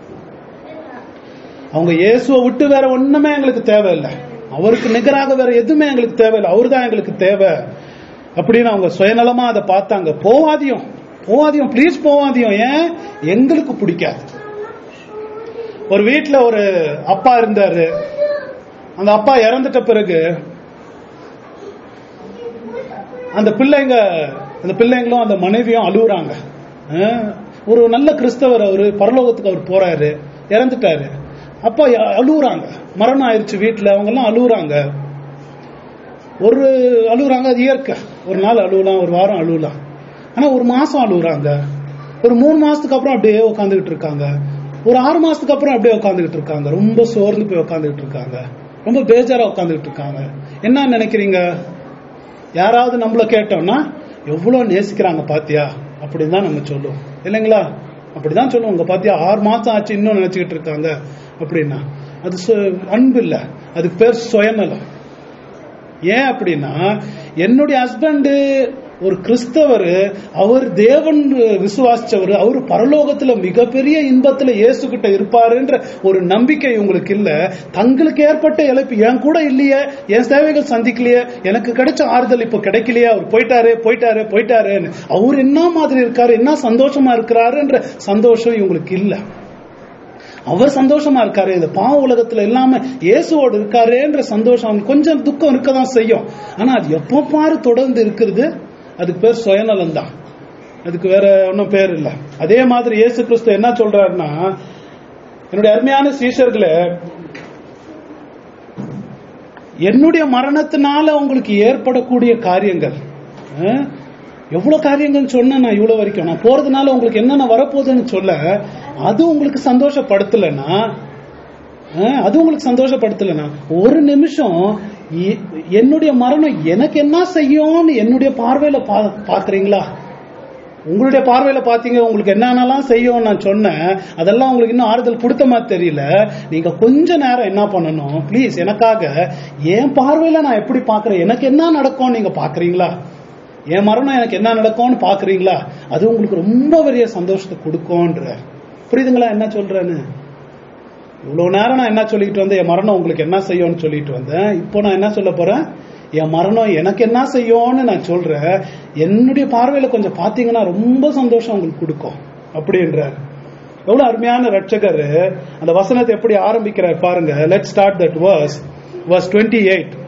Speaker 1: அவங்க இயேசுவை விட்டு வேற ஒண்ணுமே எங்களுக்கு தேவையில்லை அவருக்கு நிகராக வேற எதுவுமே எங்களுக்கு தேவையில்லை அவர் தான் எங்களுக்கு தேவை அப்படின்னு அவங்க சுயநலமா அதை பார்த்தாங்க போவாதியும் போவாதியும் ப்ளீஸ் போவாதியும் ஏன் எங்களுக்கு பிடிக்காது ஒரு வீட்டுல ஒரு அப்பா இருந்தாரு அந்த அப்பா இறந்துட்ட பிறகு அந்த பிள்ளைங்க அந்த பிள்ளைங்களும் அந்த மனைவியும் அழுகுறாங்க அஹ், ஒரு நல்ல கிறிஸ்தவர் அவரு பரலோகத்துக்கு அவர் போறாரு இறந்துட்டாரு அப்பா அழுகுறாங்க மரணம் ஆயிடுச்சு வீட்டுல அவங்க எல்லாம் அழுகுறாங்க ஒரு அழுகுறாங்க அது இயற்கை ஒரு நாள் அழுகலாம் ஒரு வாரம் அழுகலாம் ஆனா ஒரு மாசம் அழுகுறாங்க ஒரு மூணு மாசத்துக்கு அப்புறம் அப்படியே உட்காந்துக்கிட்டு இருக்காங்க ஒரு ஆறு மாசத்துக்கு அப்புறம் அப்படியே உட்காந்துக்கிட்டு இருக்காங்க ரொம்ப சோர்ந்து போய் உட்காந்துக்கிட்டு இருக்காங்க ரொம்ப பேஜாரா உட்காந்துக்கிட்டு இருக்காங்க என்ன நினைக்கிறீங்க யாராவது நம்மள கேட்டோம்னா எவ்வளவு நேசிக்கிறாங்க பாத்தியா அப்படின்னு தான் நம்ம சொல்லுவோம் இல்லைங்களா அப்படிதான் சொல்லுவோம் உங்க பாத்தியா ஆறு மாசம் ஆச்சு இன்னும் நினைச்சுக்கிட்டு இருக்காங்க அப்படின்னா அது சு- அன்பு இல்ல அதுக்கு பேர் சுயநலம் ஏன் அப்படின்னா என்னுடைய ஹஸ்பண்ட் ஒரு கிறிஸ்தவர் அவர் தேவன் விசுவாசிச்சவர் அவர் பரலோகத்துல மிகப்பெரிய இன்பத்துல இயேசு கிட்ட இருப்பாருன்ற ஒரு நம்பிக்கை உங்களுக்கு இல்ல தங்களுக்கு ஏற்பட்ட இழப்பு என் கூட இல்லையே என் சேவைகள் சந்திக்கலையே எனக்கு கிடைச்ச ஆறுதல் இப்ப கிடைக்கலையே அவர் போயிட்டாரு போயிட்டாரு போயிட்டாருன்னு அவர் என்ன மாதிரி இருக்காரு என்ன சந்தோஷமா இருக்கிறாருன்ற சந்தோஷம் இவங்களுக்கு இல்ல அவர் சந்தோஷமா இருக்காரு இந்த பாவ உலகத்துல இல்லாம இயேசுவோடு இருக்காருன்ற சந்தோஷம் அவனுக்கு கொஞ்சம் துக்கம் இருக்கதான் செய்யும் ஆனா அது எப்போ பாரு தொடர்ந்து இருக்கிறது அதுக்கு பேர் சுயநலம் தான் அதுக்கு வேற ஒன்றும் பேர் இல்ல அதே மாதிரி இயேசு கிறிஸ்து என்ன சொல்றாருன்னா என்னுடைய அருமையான சீஷர்களே என்னுடைய மரணத்தினால உங்களுக்கு ஏற்படக்கூடிய காரியங்கள் அஹ், எவ்வளவு காரியங்கள் சொன்னேன் நான் இவ்வளவு வரைக்கும் நான் போறதுனால உங்களுக்கு என்னென்ன வரப்போகுதுன்னு சொல்ல அது உங்களுக்கு சந்தோஷப்படுத்தலைன்னா அஹ், அது உங்களுக்கு சந்தோஷப்படுத்தலைன்னா ஒரு நிமிஷம் எ- என்னுடைய மரணம் எனக்கு என்ன செய்யும்னு என்னுடைய பார்வையில பா- பாக்குறீங்களா உங்களுடைய பார்வையில பாத்தீங்க உங்களுக்கு என்னென்னலாம் செய்யும் நான் சொன்னேன் அதெல்லாம் உங்களுக்கு இன்னும் ஆறுதல் கொடுத்த மாதிரி தெரியல நீங்க கொஞ்ச நேரம் என்ன பண்ணணும் ப்ளீஸ் எனக்காக என் பார்வையில நான் எப்படி பாக்குறேன் எனக்கு என்ன நடக்கும் நீங்க பாக்குறீங்களா என் மரணம் எனக்கு என்ன நடக்கும்னு பாக்குறீங்களா அது உங்களுக்கு ரொம்ப பெரிய சந்தோஷத்தை கொடுக்கும்ன்ற புரியுதுங்களா என்ன சொல்றேன்னு இவ்வளவு நேரம் நான் என்ன சொல்லிட்டு வந்தேன் என் மரணம் உங்களுக்கு என்ன செய்யும்னு சொல்லிட்டு வந்தேன் இப்போ நான் என்ன சொல்ல போறேன் என் மரணம் எனக்கு என்ன செய்யும்னு நான் சொல்றேன் என்னுடைய பார்வையில கொஞ்சம் பாத்தீங்கன்னா ரொம்ப சந்தோஷம் உங்களுக்கு கொடுக்கும் அப்படின்றார் எவ்வளவு அருமையான ரட்சகர் அந்த வசனத்தை எப்படி ஆரம்பிக்கிறார் பாருங்க let start that verse verse 28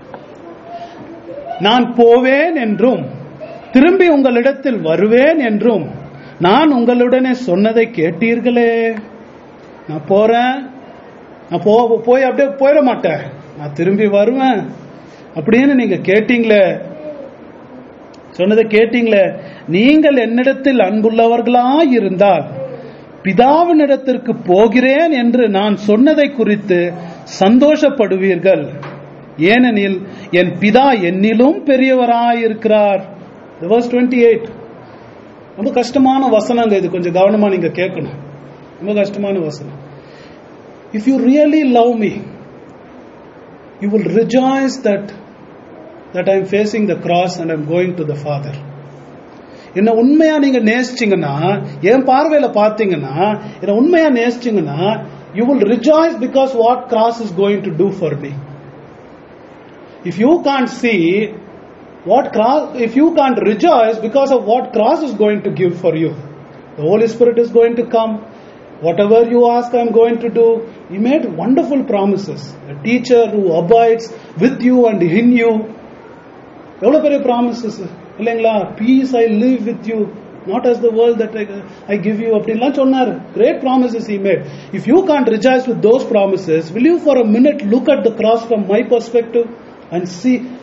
Speaker 1: நான் போவேன் என்றும் திரும்பி உங்களிடத்தில் வருவேன் என்றும் நான் உங்களுடனே சொன்னதை கேட்டீர்களே நான் போறேன் நான் போ போய் அப்படியே போயிட மாட்டேன் நான் திரும்பி வருவேன் அப்படின்னு நீங்க கேட்டீங்களே சொன்னதை கேட்டீங்களே நீங்கள் என்னிடத்தில் அன்புள்ளவர்களா இருந்தால் பிதாவினிடத்திற்கு போகிறேன் என்று நான் சொன்னதை குறித்து சந்தோஷப்படுவீர்கள் ஏனெனில் என் பிதா என்னிலும் பெரியவராயிருக்கிறார் verse 28 ரொம்ப கஷ்டமான வசனங்க இது கொஞ்சம் கவனமா நீங்க கேட்கணும் ரொம்ப கஷ்டமான வசனம் if you really love me you will rejoice that that I am facing the cross and I'm going to the father என்ன உண்மையா நீங்க நேசிச்சீங்கன்னா என் பார்வையில பாத்தீங்கன்னா என்ன உண்மையா நேசிச்சீங்கன்னா you will rejoice because what cross is going to do for me if you can't see what cross if you can't rejoice because of what cross is going to give for you the holy spirit is going to come whatever you ask i'm going to do he made wonderful promises a teacher who abides with you and in you எவ்வளவு பெரிய promises இல்லைங்களா peace I live with you not as the world that I give you அப்படின்லாம் சொன்னார் great promises he made if you can't rejoice with those promises will you for a minute look at the cross from my perspective and see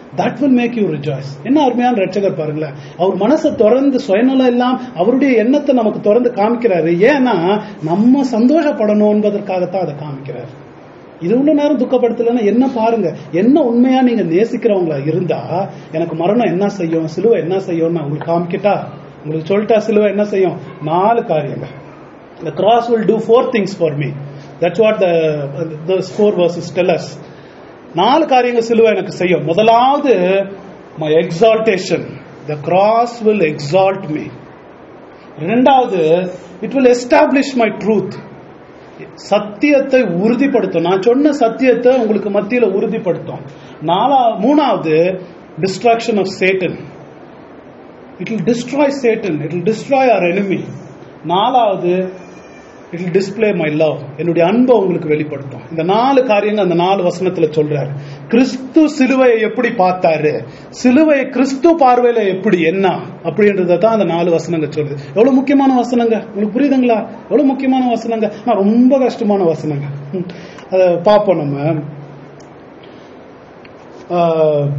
Speaker 1: that will make you rejoice என்ன அருமையான ரட்சகர் பாருங்களேன் அவர் மனசை திறந்து சுயநலம் எல்லாம் அவருடைய எண்ணத்தை நமக்கு திறந்து காமிக்கிறாரு ஏன்னா நம்ம சந்தோஷப்படணும் என்பதற்காகத்தான் அதை காமிக்கிறாரு இது இவ்வளவு நேரம் துக்கப்படுத்தலன்னா என்ன பாருங்க என்ன உண்மையா நீங்க நேசிக்கிறவங்களா இருந்தா எனக்கு மரணம் என்ன செய்யும் சிலுவை என்ன செய்யும் நான் உங்களுக்கு காமிக்கிட்டா உங்களுக்கு சொல்லிட்டா சிலுவை என்ன செய்யும் நாலு காரியங்கள் the cross will do four things for me that's what the the four verses tell us நாலு காரியங்கள் சிலுவை எனக்கு செய்யும் முதலாவது my exaltation the cross will exalt me இரண்டாவது it will establish my truth சத்தியத்தை உறுதிப்படுத்தும் நான் சொன்ன சத்தியத்தை உங்களுக்கு மத்தியில உறுதிப்படுத்தும் நாலா மூணாவது destruction of Satan it will destroy Satan it will destroy our enemy நாலாவது இட் will display my love என்னுடைய அன்பை உங்களுக்கு வெளிப்படுத்தும் இந்த நாலு காரியங்கள் அந்த நாலு வசனத்துல சொல்றாரு கிறிஸ்து சிலுவையை எப்படி பார்த்தாரு சிலுவை கிறிஸ்து பார்வையில எப்படி என்ன அப்படின்றத தான் அந்த நாலு வசனங்கள் சொல்லுது எவ்வளவு முக்கியமான வசனங்க உங்களுக்கு புரியுதுங்களா எவ்வளவு முக்கியமான வசனங்க ஆனா ரொம்ப கஷ்டமான வசனங்க ம். அதை பார்ப்போம் நம்ம ஆஹ்,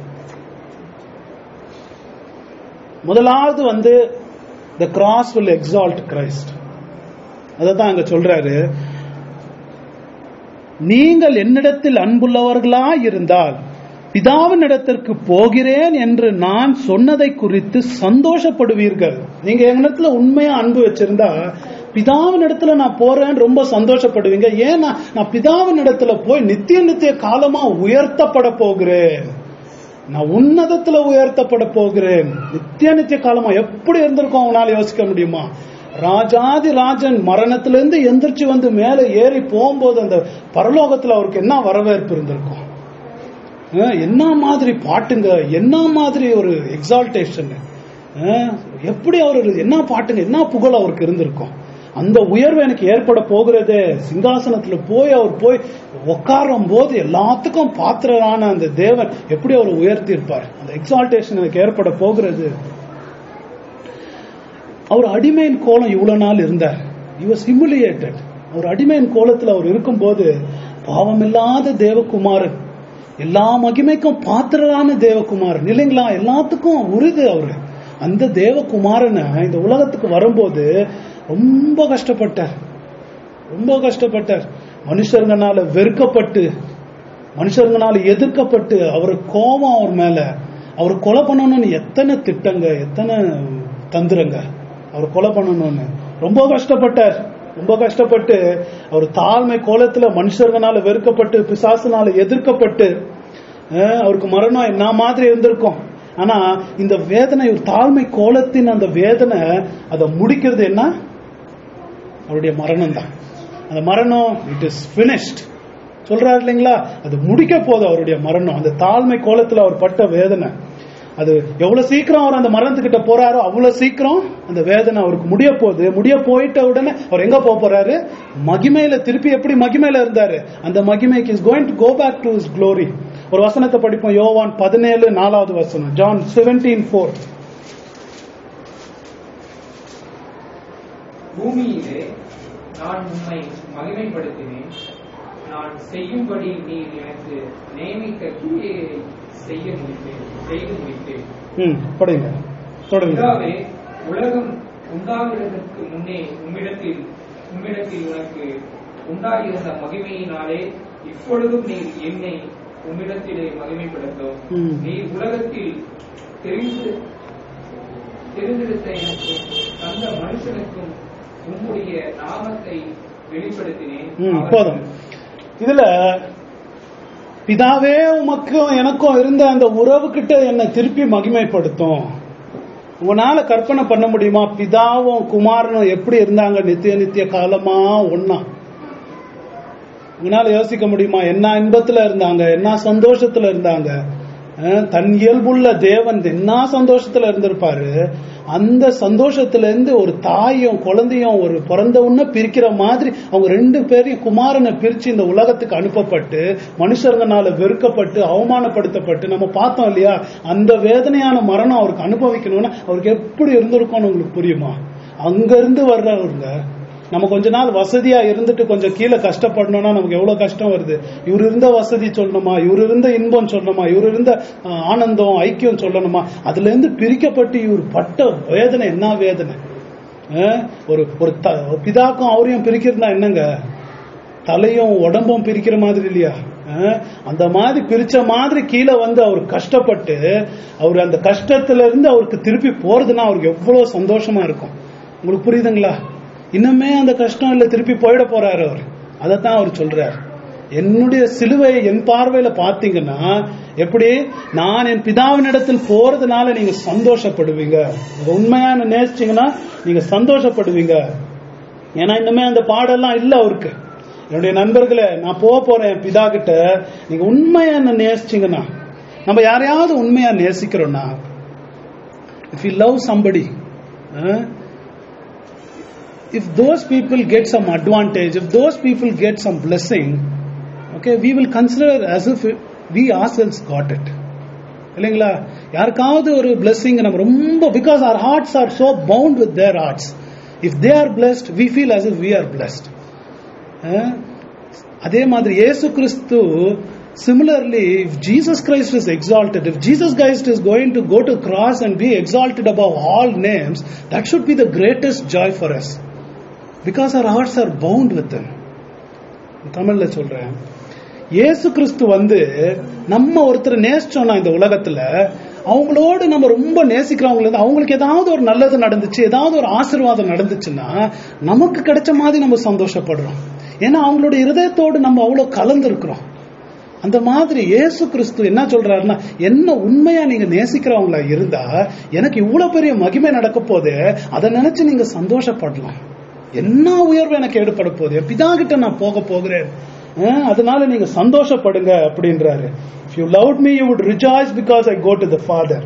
Speaker 1: முதலாவது வந்து the cross will exalt Christ அதை தான் அங்க சொல்றாரு நீங்கள் என்னிடத்தில் அன்புள்ளவர்களா இருந்தால் பிதாவின் இடத்திற்கு போகிறேன் என்று நான் சொன்னதை குறித்து சந்தோஷப்படுவீர்கள் நீங்க என்னிடத்துல உண்மையா அன்பு வச்சிருந்தா பிதாவின் இடத்துல நான் போறேன்னு ரொம்ப சந்தோஷப்படுவீங்க ஏன்னா நான் பிதாவின் இடத்துல போய் நித்திய நித்திய காலமா உயர்த்தப்பட போகிறேன் நான் உன்னதத்துல உயர்த்தப்பட போகிறேன் நித்திய நித்திய காலமா எப்படி இருந்திருக்கும் அவனால யோசிக்க முடியுமா ராஜாதி ராஜன் மரணத்திலிருந்து எந்திரிச்சு வந்து மேல ஏறி போகும்போது அந்த பரலோகத்துல அவருக்கு என்ன வரவேற்பு இருந்திருக்கும் அஹ் என்ன மாதிரி பாட்டுங்க என்ன மாதிரி ஒரு எக்ஸால்டேஷன் எப்படி அவர் என்ன பாட்டுங்க என்ன புகழ் அவருக்கு இருந்திருக்கும் அந்த உயர்வு எனக்கு ஏற்பட போகிறதே சிங்காசனத்துல போய் அவர் போய் உட்காரும் போது எல்லாத்துக்கும் பாத்திரரான அந்த தேவன் எப்படி அவர் உயர்த்தி இருப்பார் அந்த எக்ஸால்டேஷன் எனக்கு ஏற்பட போகிறது அவர் அடிமையின் கோலம் இவ்வளவு நாள் இருந்தார் he was humiliated அவர் அடிமையின் கோலத்துல அவர் இருக்கும்போது பாவமில்லாத தேவகுமாரன் எல்லா மகிமைக்கும் பாத்திரரான தேவகுமாரன் இல்லைங்களா எல்லாத்துக்கும் உருது அவரு அந்த தேவகுமாரனை இந்த உலகத்துக்கு வரும்போது ரொம்ப கஷ்டப்பட்டார் ரொம்ப கஷ்டப்பட்டார் மனுஷருங்கனால வெறுக்கப்பட்டு மனுஷருங்கனால எதிர்க்கப்பட்டு அவர் கோபம் அவர் மேல அவர் கொலை பண்ணணும்னு எத்தனை திட்டங்க எத்தனை தந்திரங்க அவர் கொலை பண்ணணும்னு ரொம்ப கஷ்டப்பட்டார் ரொம்ப கஷ்டப்பட்டு அவர் தாழ்மை கோலத்துல மனுஷர்களால வெறுக்கப்பட்டு பிசாசுனால எதிர்க்கப்பட்டு அஹ், அவருக்கு மரணம் என்ன மாதிரி இருந்திருக்கும் ஆனா இந்த வேதனை ஒரு தாழ்மை கோலத்தின் அந்த வேதனை அதை முடிக்கிறது என்ன அவருடைய மரணம் தான் அந்த மரணம் இட் இஸ் பினிஷ்ட் சொல்றாரு இல்லைங்களா அது முடிக்க போகுது அவருடைய மரணம் அந்த தாழ்மை கோலத்துல அவர் பட்ட வேதனை அது எவ்வளவு சீக்கிரம் அவர் அந்த மரணத்துக்கிட்ட போறாரோ அவ்வளவு சீக்கிரம் அந்த வேதனை அவருக்கு முடிய போகுது முடிய போயிட்ட உடனே அவர் எங்க போக போறாரு மகிமையில திருப்பி எப்படி மகிமையில இருந்தாரு அந்த மகிமைக்கு is going to go back to his glory ஒரு வசனத்தை படிப்போம் யோவான் பதினேழு நாலாவது வசனம் ஜான் செவன்டீன் ஃபோர்
Speaker 3: பூமியிலே நான் உம்மை மகிமைப்படுத்தினேன் நான் செய்யும்படி நீர் எனக்கு நியமித்த கிரியையை செய்ய முடித்தேன் செய்து முடித்தேன்
Speaker 1: ம் படிங்க தொடருங்க
Speaker 3: பிதாவே உலகம் உண்டாகிறதற்கு முன்னே உம்மிடத்தில் உம்மிடத்தில் உனக்கு உண்டாயிருந்த மகிமையினாலே இப்பொழுதும் நீர் என்னை உம்மிடத்திலே மகிமைப்படுத்தும்
Speaker 1: ம்.
Speaker 3: நீர் உலகத்தில் தெரிந்து தெரிந்தெடுத்த எனக்கு அந்த மனுஷனுக்கும் உம்முடைய நாமத்தை வெளிப்படுத்தினேன்
Speaker 1: ம்,
Speaker 3: அவன்
Speaker 1: போதும் இதுல பிதாவே உமக்கும் எனக்கும் இருந்த அந்த உறவு கிட்ட என்னை திருப்பி மகிமைப்படுத்தும் உங்களால கற்பனை பண்ண முடியுமா பிதாவும் குமாரனும் எப்படி இருந்தாங்க நித்திய நித்திய காலமா ஒன்னா உங்களால யோசிக்க முடியுமா என்ன இன்பத்துல இருந்தாங்க என்ன சந்தோஷத்துல இருந்தாங்க அஹ், தன் இயல்புள்ள தேவன் என்ன சந்தோஷத்துல இருந்திருப்பாரு அந்த சந்தோஷத்துல இருந்து ஒரு தாயும் குழந்தையும் ஒரு பிறந்த உடனே பிரிக்கிற மாதிரி அவங்க ரெண்டு பேரையும் குமாரனை பிரிச்சு இந்த உலகத்துக்கு அனுப்பப்பட்டு மனுஷர்களால வெறுக்கப்பட்டு அவமானப்படுத்தப்பட்டு நம்ம பார்த்தோம் இல்லையா அந்த வேதனையான மரணம் அவருக்கு அனுபவிக்கணும்னா அவருக்கு எப்படி இருந்திருக்கும்னு உங்களுக்கு புரியுமா அங்க இருந்து வர்றவருங்க நம்ம கொஞ்ச நாள் வசதியா இருந்துட்டு கொஞ்சம் கீழே கஷ்டப்படணும்னா நமக்கு எவ்வளவு கஷ்டம் வருது இவர் இருந்த வசதி சொல்லணுமா இவர் இருந்த இன்பம் சொல்லணுமா இவர் இருந்த அஹ், ஆனந்தம் ஐக்கியம் சொல்லணுமா அதுல இருந்து பிரிக்கப்பட்டு இவர் பட்ட வேதனை என்ன வேதனை அஹ், ஒரு ஒரு த- ஒரு பிதாக்கும் அவரையும் பிரிக்கிறதுனா என்னங்க தலையும் உடம்பும் பிரிக்கிற மாதிரி இல்லையா அஹ், அந்த மாதிரி பிரிச்ச மாதிரி கீழே வந்து அவர் கஷ்டப்பட்டு அவர் அந்த கஷ்டத்துல இருந்து அவருக்கு திருப்பி போறதுன்னா அவருக்கு எவ்வளவு சந்தோஷமா இருக்கும் உங்களுக்கு புரியுதுங்களா இன்னுமே அந்த கஷ்டம் இல்ல திருப்பி போயிட போறாரு அவர் அதைத்தான் அவர் சொல்றாரு என்னுடைய சிலுவை என் பார்வையில பாத்தீங்கன்னா எப்படி நான் என் பிதாவினிடத்தில் போறதுனால நீங்க சந்தோஷப்படுவீங்க உண்மையா என்ன நேசிச்சீங்கன்னா நீங்க சந்தோஷப்படுவீங்க ஏன்னா இன்னுமே அந்த பாடெல்லாம் இல்ல அவருக்கு என்னுடைய நண்பர்களே நான் போக போறேன் என் பிதா கிட்ட நீங்க உண்மையா என்ன நேசிச்சீங்கன்னா நம்ம யாரையாவது உண்மையா நேசிக்கிறோம்னா if you love somebody if those people get some advantage, if those people get some blessing, okay, we will consider as if we ourselves got it. இல்லைங்களா யாருக்காவது ஒரு blessing நம்ம ரொம்ப because our hearts are so bound with their hearts if they are blessed we feel as if we are blessed ah, அதே மாதிரி இயேசு கிறிஸ்து similarly if jesus christ is exalted if jesus christ is going to go to cross and be exalted above all names that should be the greatest joy for us because our hearts are bound with him தமிழ்ல சொல்றேன் இயேசு கிறிஸ்து வந்து நம்ம ஒருத்தர் நேசிச்சோம்னா இந்த உலகத்துல அவங்களோடு நம்ம ரொம்ப நேசிக்கிறவங்கள இருந்து அவங்களுக்கு ஏதாவது ஒரு நல்லது நடந்துச்சு ஏதாவது ஒரு ஆசீர்வாதம் நடந்துச்சுன்னா நமக்கு கிடைச்ச மாதிரி நம்ம சந்தோஷப்படுறோம் ஏன்னா அவங்களோட இருதயத்தோடு நம்ம அவ்வளவு கலந்துருக்கிறோம் அந்த மாதிரி இயேசு கிறிஸ்து என்ன சொல்றாருன்னா என்ன உண்மையா நீங்க நேசிக்கிறவங்களா இருந்தா எனக்கு இவ்வளவு பெரிய மகிமை நடக்க போது அதை நினைச்சு நீங்க சந்தோஷப்படலாம் என்ன உயர்வு எனக்கு ஏற்பட போகுது என் பிதா கிட்ட நான் போக போகிறேன் அஹ், அதனால நீங்க சந்தோஷப்படுங்க அப்படின்றாரு if you love me you would rejoice because I go to the father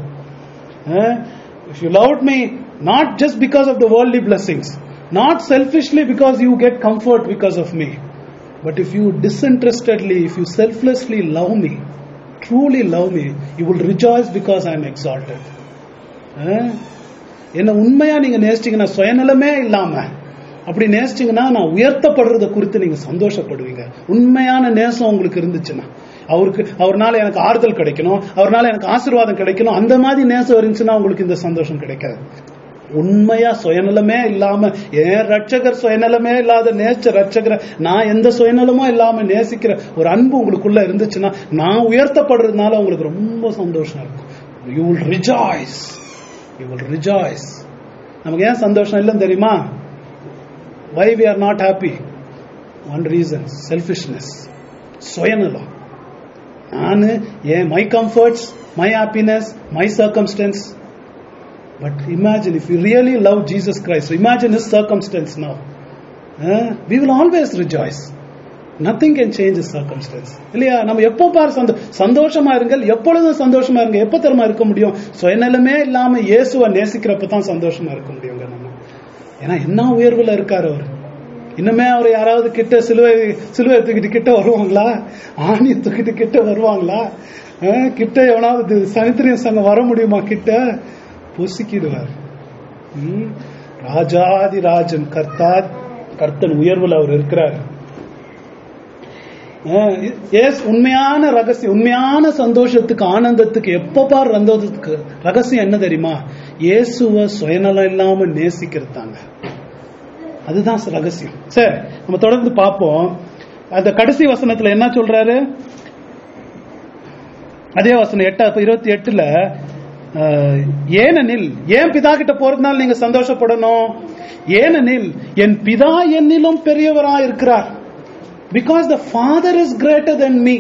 Speaker 1: if you love me not just because of the worldly blessings not selfishly because you get comfort because of me But if you disinterestedly, if you selflessly love me, truly love me, you will rejoice because I am exalted. Ah? என்ன உண்மையா நீங்க நேசிச்சீங்கன்னா சுயநலமே இல்லாம அப்படி நேசிச்சீங்கன்னா நான் உயர்த்தப்படுறத குறித்து நீங்க சந்தோஷப்படுவீங்க உண்மையான நேசம் உங்களுக்கு இருந்துச்சுன்னா அவருக்கு அவர்னால எனக்கு ஆறுதல் கிடைக்கணும் அவர்னால எனக்கு ஆசீர்வாதம் கிடைக்கணும் அந்த மாதிரி நேசம் இருந்துச்சுன்னா உங்களுக்கு இந்த சந்தோஷம் கிடைக்காது உண்மையா சுயநலமே இல்லாம ஏன் ரட்சகர் சுயநலமே இல்லாத நேச்ச ரட்சகரை நான் எந்த சுயநலமும் இல்லாம நேசிக்கிற ஒரு அன்பு உங்களுக்குள்ள இருந்துச்சுன்னா நான் உயர்த்தப்படுறதுனால உங்களுக்கு ரொம்ப சந்தோஷம் இருக்கும் you will rejoice you will rejoice நமக்கு ஏன் சந்தோஷம் இல்லைன்னு தெரியுமா why we are not happy one reason selfishness சுயநலம் நான் ஏன் my comforts my happiness my circumstances But imagine if you really love Jesus Christ, imagine his circumstance now. Uh, we will always rejoice. Nothing can change his circumstance. இல்லையா நம்ம எப்போ பாரு சந்தோ சந்தோஷமா இருங்கள் எப்பொழுதும் சந்தோஷமா இருங்க எப்போ தரமா இருக்க முடியும் சுயநலமே இல்லாம இயேசுவை நேசிக்கிறப்ப தான் சந்தோஷமா இருக்க முடியுங்க நம்ம ஏன்னா என்ன உயர்வுல இருக்காரு அவர் இன்னுமே அவர் யாராவது கிட்ட சிலுவை சிலுவை தூக்கிட்டு கிட்ட வருவாங்களா ஆணியை தூக்கிட்டு கிட்ட வருவாங்களா அஹ், கிட்ட எவனாவது சனித்திரியம் சங்கம் வர முடியுமா கிட்ட பொசுக்கிடுவார் ம், ராஜாதி ராஜன் கர்த்தா கர்த்தன் உயர்வுல அவர் இருக்கிறார் அஹ், எஸ் உண்மையான ரகசியம் உண்மையான சந்தோஷத்துக்கு ஆனந்தத்துக்கு எப்ப பார் ரந்தோதத்துக்கு ரகசியம் என்ன தெரியுமா இயேசுவ சுயநலம் இல்லாம நேசிக்கிறது தாங்க அதுதான் ரகசியம் சரி நம்ம தொடர்ந்து பார்ப்போம் அந்த கடைசி வசனத்துல என்ன சொல்றாரு அதே வசனம் எட்டா இருபத்தி எட்டுல அஹ், ஏனெனில் ஏன் பிதா கிட்ட போறதுனால நீங்க சந்தோஷப்படணும் ஏனெனில் என் பிதா என்னிலும் பெரியவரா இருக்கிறார் because the father is greater than me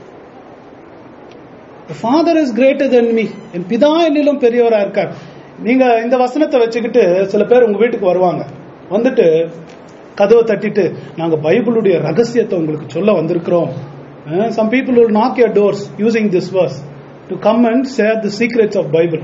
Speaker 1: father is greater than me என் பிதா என்னிலும் பெரியவரா இருக்கார் நீங்க இந்த வசனத்தை வச்சுக்கிட்டு சில பேர் உங்க வீட்டுக்கு வருவாங்க வந்துட்டு கதவை தட்டிட்டு நாங்க பைபிளுடைய ரகசியத்தை உங்களுக்கு சொல்ல வந்திருக்கிறோம் some people will knock your doors using this verse to come and share the secrets of bible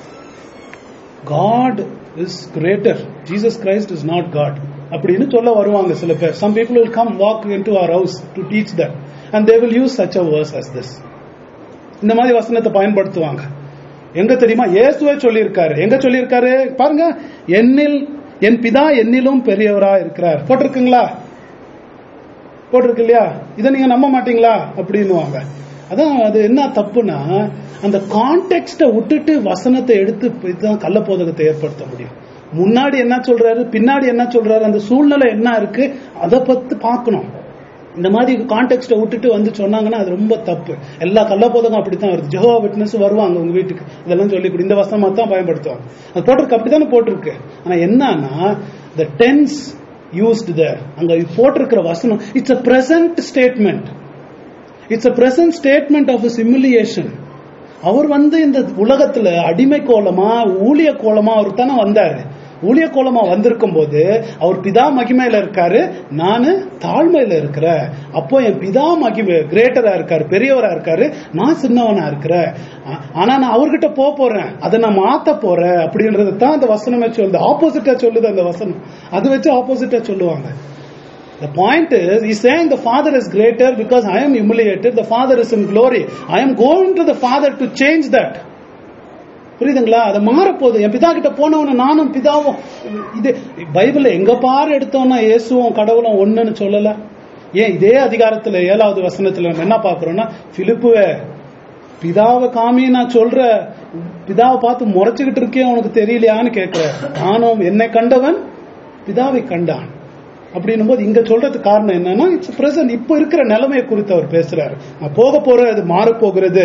Speaker 1: god is greater jesus christ is not god அப்படின்னு சொல்ல வருவாங்க சில பேர் some people will come walk into our house to teach them and they will use such a verse as this இந்த மாதிரி வசனத்தை பயன்படுத்துவாங்க எங்க தெரியுமா இயேசுவே சொல்லியிருக்காரு எங்க சொல்லியிருக்காரு பாருங்க என்னில் என் பிதா என்னிலும் பெரியவரா இருக்கிறார் போட்டிருக்குங்களா போட்டிருக்கு இல்லையா இதை நீங்க நம்ப மாட்டீங்களா அப்படின்னுவாங்க அதான் அது என்ன தப்புனா அந்த கான்டெக்ட விட்டுட்டு வசனத்தை எடுத்து இதுதான் கள்ள போதகத்தை ஏற்படுத்த முடியும் முன்னாடி என்ன சொல்றாரு பின்னாடி என்ன சொல்றாரு அந்த சூழ்நிலை என்ன இருக்கு அதை பத்தி பார்க்கணும் இந்த மாதிரி கான்டெக்ட விட்டுட்டு வந்து சொன்னாங்கன்னா அது ரொம்ப தப்பு எல்லா கள்ளப்போதகம் அப்படித்தான் வருது ஜெகோவா விட்னஸ் வருவாங்க உங்க வீட்டுக்கு இதெல்லாம் சொல்லி கொடு இந்த வசனமா தான் பயன்படுத்துவாங்க அது போட்டிருக்கு அப்படித்தானே போட்டிருக்கு ஆனா என்னன்னா the tense used there அங்க போட்டிருக்கிற வசனம் it's a present statement it's a present statement of his humiliation அவர் வந்து இந்த உலகத்துல அடிமை கோலமா ஊழிய கோலமா அவர் தானே வந்தாரு ஊழிய கோலமா வந்திருக்கும் போது அவர் பிதா மகிமையில இருக்காரு நானு தாழ்மையில இருக்கிறேன் அப்போ என் பிதா மகிமை கிரேட்டரா இருக்காரு பெரியவரா இருக்காரு நான் சின்னவனா இருக்கிறேன் ஆ- ஆனா நான் அவர்கிட்ட போக போறேன் அதை நான் மாத்த போறேன் அப்படின்றது தான் அந்த வசனமே சொல்லுது ஆப்போசிட்டா சொல்லுது அந்த வசனம் அது வச்சு ஆப்போசிட்டா சொல்லுவாங்க The point is, he's saying the Father is greater because I am humiliated, the Father is in glory. I am going to the Father to change that. புரியுதுங்களா அது மாறப்போகுது என் பிதா கிட்ட போனவன நானும் பிதாவும் இது பைபிள்ல எங்க பாரு எடுத்தோம்னா இயேசுவும் கடவுளும் ஒண்ணுன்னு சொல்லல ஏன் இதே அதிகாரத்துல ஏழாவது வசனத்துல நம்ம என்ன பாக்குறோம்னா பிலிப்புவே பிதாவை காமி நான் சொல்ற பிதாவை பார்த்து முறைச்சுக்கிட்டு இருக்கேன் உனக்கு தெரியலையான்னு கேட்கிற நானும் என்னை கண்டவன் பிதாவை கண்டான் அப்படின்னும் போது இங்க சொல்றதுக்கு காரணம் என்னன்னா இட்ஸ் பிரசன்ட் இப்போ இருக்கிற நிலைமையை குறித்து அவர் பேசுறாரு நான் போக போற அது மாறப்போகிறது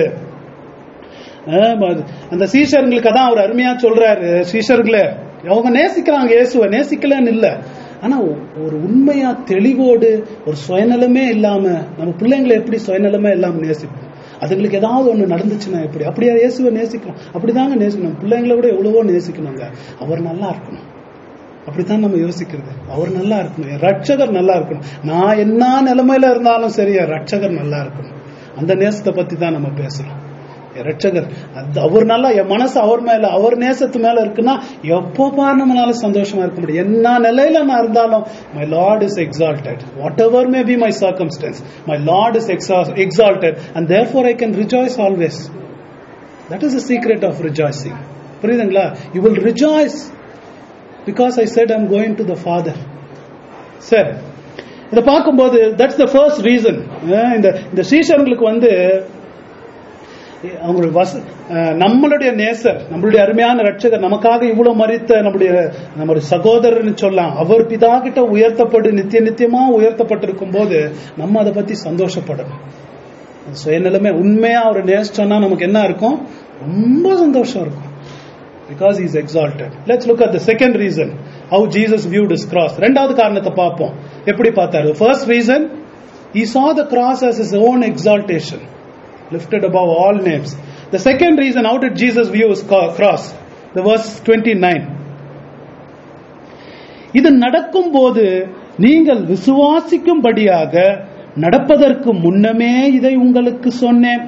Speaker 1: ஆம், அது- அந்த சீஷர்களுக்கு அதான் அவர் அருமையா சொல்றாரு சீஷர்களே அவங்க நேசிக்கிறாங்க இயேசுவை நேசிக்கலன்னு இல்ல ஆனா ஒ- ஒரு உண்மையா தெளிவோடு ஒரு சுயநலமே இல்லாம நம்ம பிள்ளைங்களை எப்படி சுயநலமே இல்லாம நேசிப்போம் அதுங்களுக்கு ஏதாவது ஒண்ணு நடந்துச்சுன்னா எப்படி அப்படியா இயேசுவை நேசிக்கணும் அப்படிதாங்க நேசிக்கணும் பிள்ளைங்களை விட எவ்வளவோ நேசிக்கணுங்க அவர் நல்லா இருக்கணும் அப்படித்தான் நம்ம யோசிக்கிறது அவர் நல்லா இருக்கணும் என் ரட்சகர் நல்லா இருக்கணும் நான் என்ன நிலைமையில இருந்தாலும் சரி என் ரட்சகர் நல்லா இருக்கணும் அந்த நேசத்தை பத்தி தான் நம்ம பேசுறோம் என் ரட்சகர் அது அவர் நல்லா என் மனசு அவர் மேல அவர் நேசத்து மேல இருக்குன்னா எப்போ பார் நம்மளால சந்தோஷமா இருக்க முடியும் என்ன நிலையில நான் இருந்தாலும் my lord is exalted whatever may be my circumstances my lord is exalted and therefore I can rejoice always that is the secret of rejoicing புரியுதுங்களா you will rejoice because I said I'm going to the father சரி இதை பார்க்கும்போது that's the first reason இந்த இந்த சீஷர்களுக்கு வந்து அவங்க வச அஹ், நம்மளுடைய நேசர் நம்மளுடைய அருமையான ரட்சகர் நமக்காக இவ்வளவு மறித்த நம்முடைய நம்முடைய சகோதரர்னு சொல்லலாம் அவர் பிதா கிட்ட உயர்த்தப்பட்டு நித்திய நித்தியமா உயர்த்தப்பட்டிருக்கும் போது நம்ம அதை பத்தி சந்தோஷப்படணும் அது சுயநிலைமை உண்மையா அவர் நேசிச்சோம்னா நமக்கு என்ன இருக்கும் ரொம்ப சந்தோஷம் இருக்கும் because is exalted let's look at the second reason how Jesus viewed is cross ரெண்டாவது காரணத்தை பார்ப்போம் எப்படி பார்த்தாரு first reason he saw the cross as his own exaltation lifted above all names the second reason how did jesus view his co- cross the verse 29 இது நடக்கும் போது நீங்கள் விசுவாசிக்கும்படியாக நடப்பதற்கு முன்னமே இதை உங்களுக்கு சொன்னேன்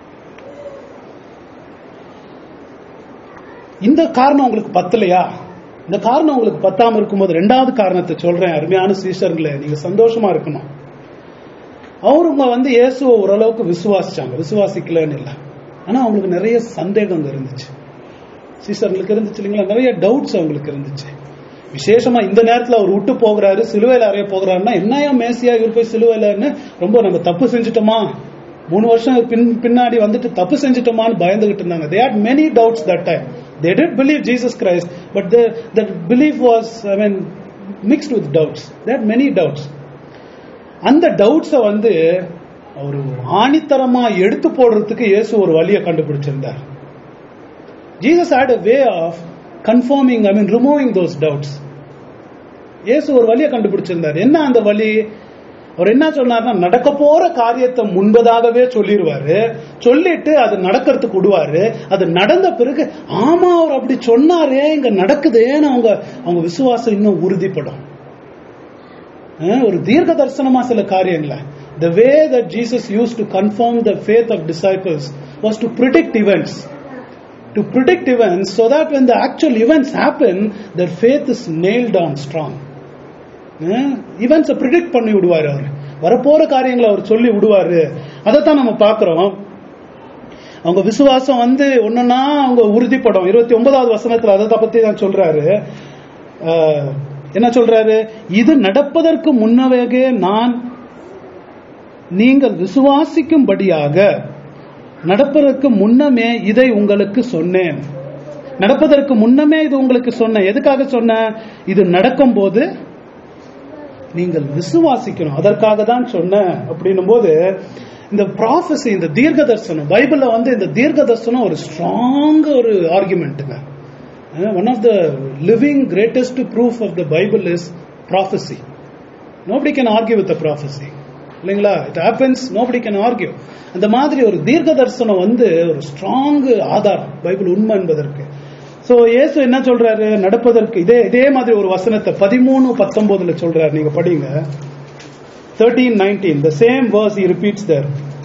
Speaker 1: இந்த காரணம் உங்களுக்கு பத்தலையா இந்த காரணம் உங்களுக்கு பத்தாம இருக்கும்போது ரெண்டாவது காரணத்தை சொல்றேன் அருமையான சீஷர்களே நீங்க சந்தோஷமா இருக்கணும் அவருங்க வந்து இயேசுவை ஓரளவுக்கு விசுவாசிச்சாங்க விசுவாசிக்கலன்னு இல்லை ஆனா அவங்களுக்கு நிறைய சந்தேகம் இருந்துச்சு சீசர்களுக்கு இருந்துச்சு இல்லைங்களா நிறைய டவுட்ஸ் அவங்களுக்கு இருந்துச்சு விசேஷமா இந்த நேரத்துல அவர் விட்டு போகிறாரு சிலுவையில அறைய போகிறாருன்னா என்னையா மேசியா இவர் போய் சிலுவையிலன்னு ரொம்ப நம்ம தப்பு செஞ்சுட்டோமா மூணு வருஷம் பின் பின்னாடி வந்துட்டு தப்பு செஞ்சுட்டோமான்னு பயந்துகிட்டு இருந்தாங்க தே had many doubts that time they did believe jesus christ but the that belief was i mean mixed with doubts they had many doubts அந்த டவுட்ஸை வந்து ஒரு ஆணித்தரமா எடுத்து போடுறதுக்கு இயேசு ஒரு வழியை கண்டுபிடிச்சிருந்தார் Jesus had a way of confirming i mean removing those doubts இயேசு ஒரு வழியை கண்டுபிடிச்சிருந்தார் என்ன அந்த வழி அவர் என்ன சொன்னார்னா நடக்க போற காரியத்தை முன்பதாகவே சொல்லிடுவாரு சொல்லிட்டு அது நடக்கிறதுக்கு விடுவாரு அது நடந்த பிறகு ஆமா அவர் அப்படி சொன்னாரே இங்க நடக்குதேன்னு அவங்க அவங்க விசுவாசம் இன்னும் உறுதிப்படும் அஹ் ஒரு தீர்க்க தரிசனமா சில காரியங்கள the way that jesus used to confirm the faith of disciples was to predict events to predict events so that when the actual events happen their faith is nailed down strong ஈவெண்ட்ஸை predict பண்ணி விடுவாரு அவர் வரப்போற காரியங்களை அவர் சொல்லி விடுவாரு அதைத்தான் நம்ம பார்க்கிறோம் அவங்க விசுவாசம் வந்து ஒண்ணுன்னா அவங்க உறுதிப்படும் இருபத்தி ஒன்பதாவது வசனத்துல அதை பத்தி தான் சொல்றாரு அஹ், என்ன சொல்றாரு இது நடப்பதற்கு முன்னவே நான் நீங்கள் விசுவாசிக்கும்படியாக நடப்பதற்கு முன்னமே இதை உங்களுக்கு சொன்னேன் நடப்பதற்கு முன்னமே இது உங்களுக்கு சொன்னேன் எதுக்காக சொன்னேன் இது நடக்கும்போது நீங்கள் விசுவாசிக்கணும் அதற்காக தான் சொன்னேன் அப்படின்னும் போது இந்த ப்ராஃபஸி இந்த தீர்க்க தரிசனம் பைபிள்ல வந்து இந்த தீர்க்க தரிசனம் ஒரு ஸ்ட்ராங் ஒரு ஆர்குமெண்ட்டுங்க one of the living greatest proof of the Bible is prophecy nobody can argue with prophecy இல்லைங்களா it happens nobody can argue அந்த மாதிரி ஒரு தீர்க்க தரிசனம் வந்து ஒரு ஸ்ட்ராங் ஆதாரம் பைபிள் உண்மை என்பதற்கு சோ இயேசு என்ன சொல்றாரு நடப்பதற்கு இதே இதே மாதிரி ஒரு வசனத்தை பதிமூணு பத்தொன்பதுல சொல்றாரு நீங்க படிங்க thirteen nineteen the same verse he repeats there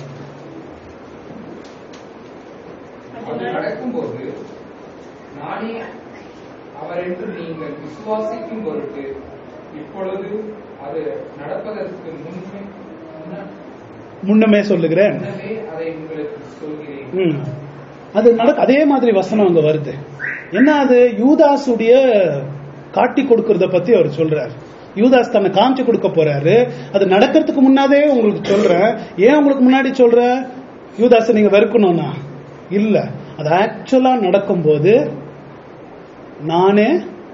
Speaker 3: அது நடக்கும்போது நானே அவர் என்று நீங்கள் விசுவாசிக்கும் பொருட்டு இப்பொழுது அது நடப்பதற்கு முன்னே முன்ன-
Speaker 1: முன்னமே சொல்லுகிறேன்
Speaker 3: முன்னமே அதை உங்களுக்கு சொல்கிறேன்
Speaker 1: ம். அது நடக்க அதே மாதிரி வசனம் அங்க வருது என்ன அது யூதாசுடைய காட்டி கொடுக்கறத பத்தி அவர் சொல்றார் யூதாஸ் தன்னை காமிச்சு கொடுக்க போறாரு அது நடக்கிறதுக்கு முன்னாதே உங்களுக்கு சொல்றேன் ஏன் உங்களுக்கு முன்னாடி சொல்ற யூதாஸை நீங்க வெறுக்கணும்னா இல்ல அது ஆக்சுவலா நடக்கும்போது நானே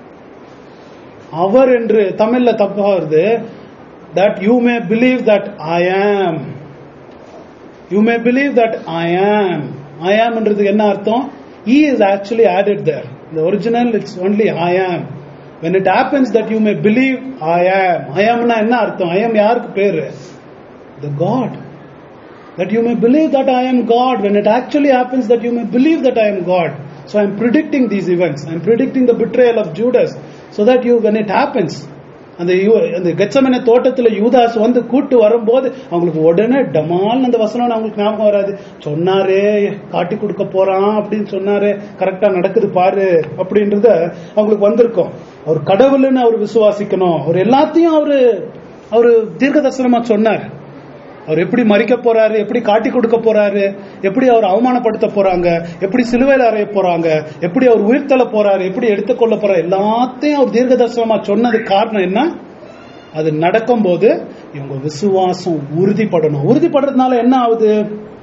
Speaker 1: அவர் என்று தமிழ்ல தப்பா வருது that you may believe that I am you may believe that I am I ஆம்ன்றதுக்கு என்ன அர்த்தம் he is actually added there இந்த ஒரிஜினல் இட்ஸ் ஒன்லி ஐ ஆம் when it happens that you may believe i am i amனா என்ன அர்த்தம் i am யாருக்கு பேரு the god that you may believe that i am god when it actually happens that you may believe that i am god so i am predicting these events i am predicting the betrayal of judas so that you when it happens அந்த யூ- அந்த கெச்சமன தோட்டத்துல யூதாஸ் வந்து கூட்டு வரும்போது அவங்களுக்கு உடனே டமால் அந்த வசனம் அவங்களுக்கு ஞாபகம் வராது சொன்னாரே காட்டி கொடுக்க போறான் அப்படின்னு சொன்னாரே கரெக்டா நடக்குது பாரு அப்படின்றத அவங்களுக்கு வந்திருக்கும் அவர் கடவுள்னு அவர் விசுவாசிக்கணும் அவர் எல்லாத்தையும் அவரு அவரு தீர்க்க தரிசனமா சொன்னார் அவர் எப்படி மறிக்க போறாரு எப்படி காட்டி கொடுக்க போறாரு எப்படி அவர் அவமானப்படுத்த போறாங்க எப்படி சிலுவையில் அறைய போறாங்க எப்படி அவர் உயிர்த்தள்ள போறாரு எப்படி எடுத்துக்கொள்ள போறாரு எல்லாத்தையும் அவர் தீர்க்க தரிசனமா சொன்னது காரணம் என்ன அது நடக்கும்போது இவங்க விசுவாசம் உறுதிப்படணும் உறுதிப்படுறதுனால என்ன ஆகுது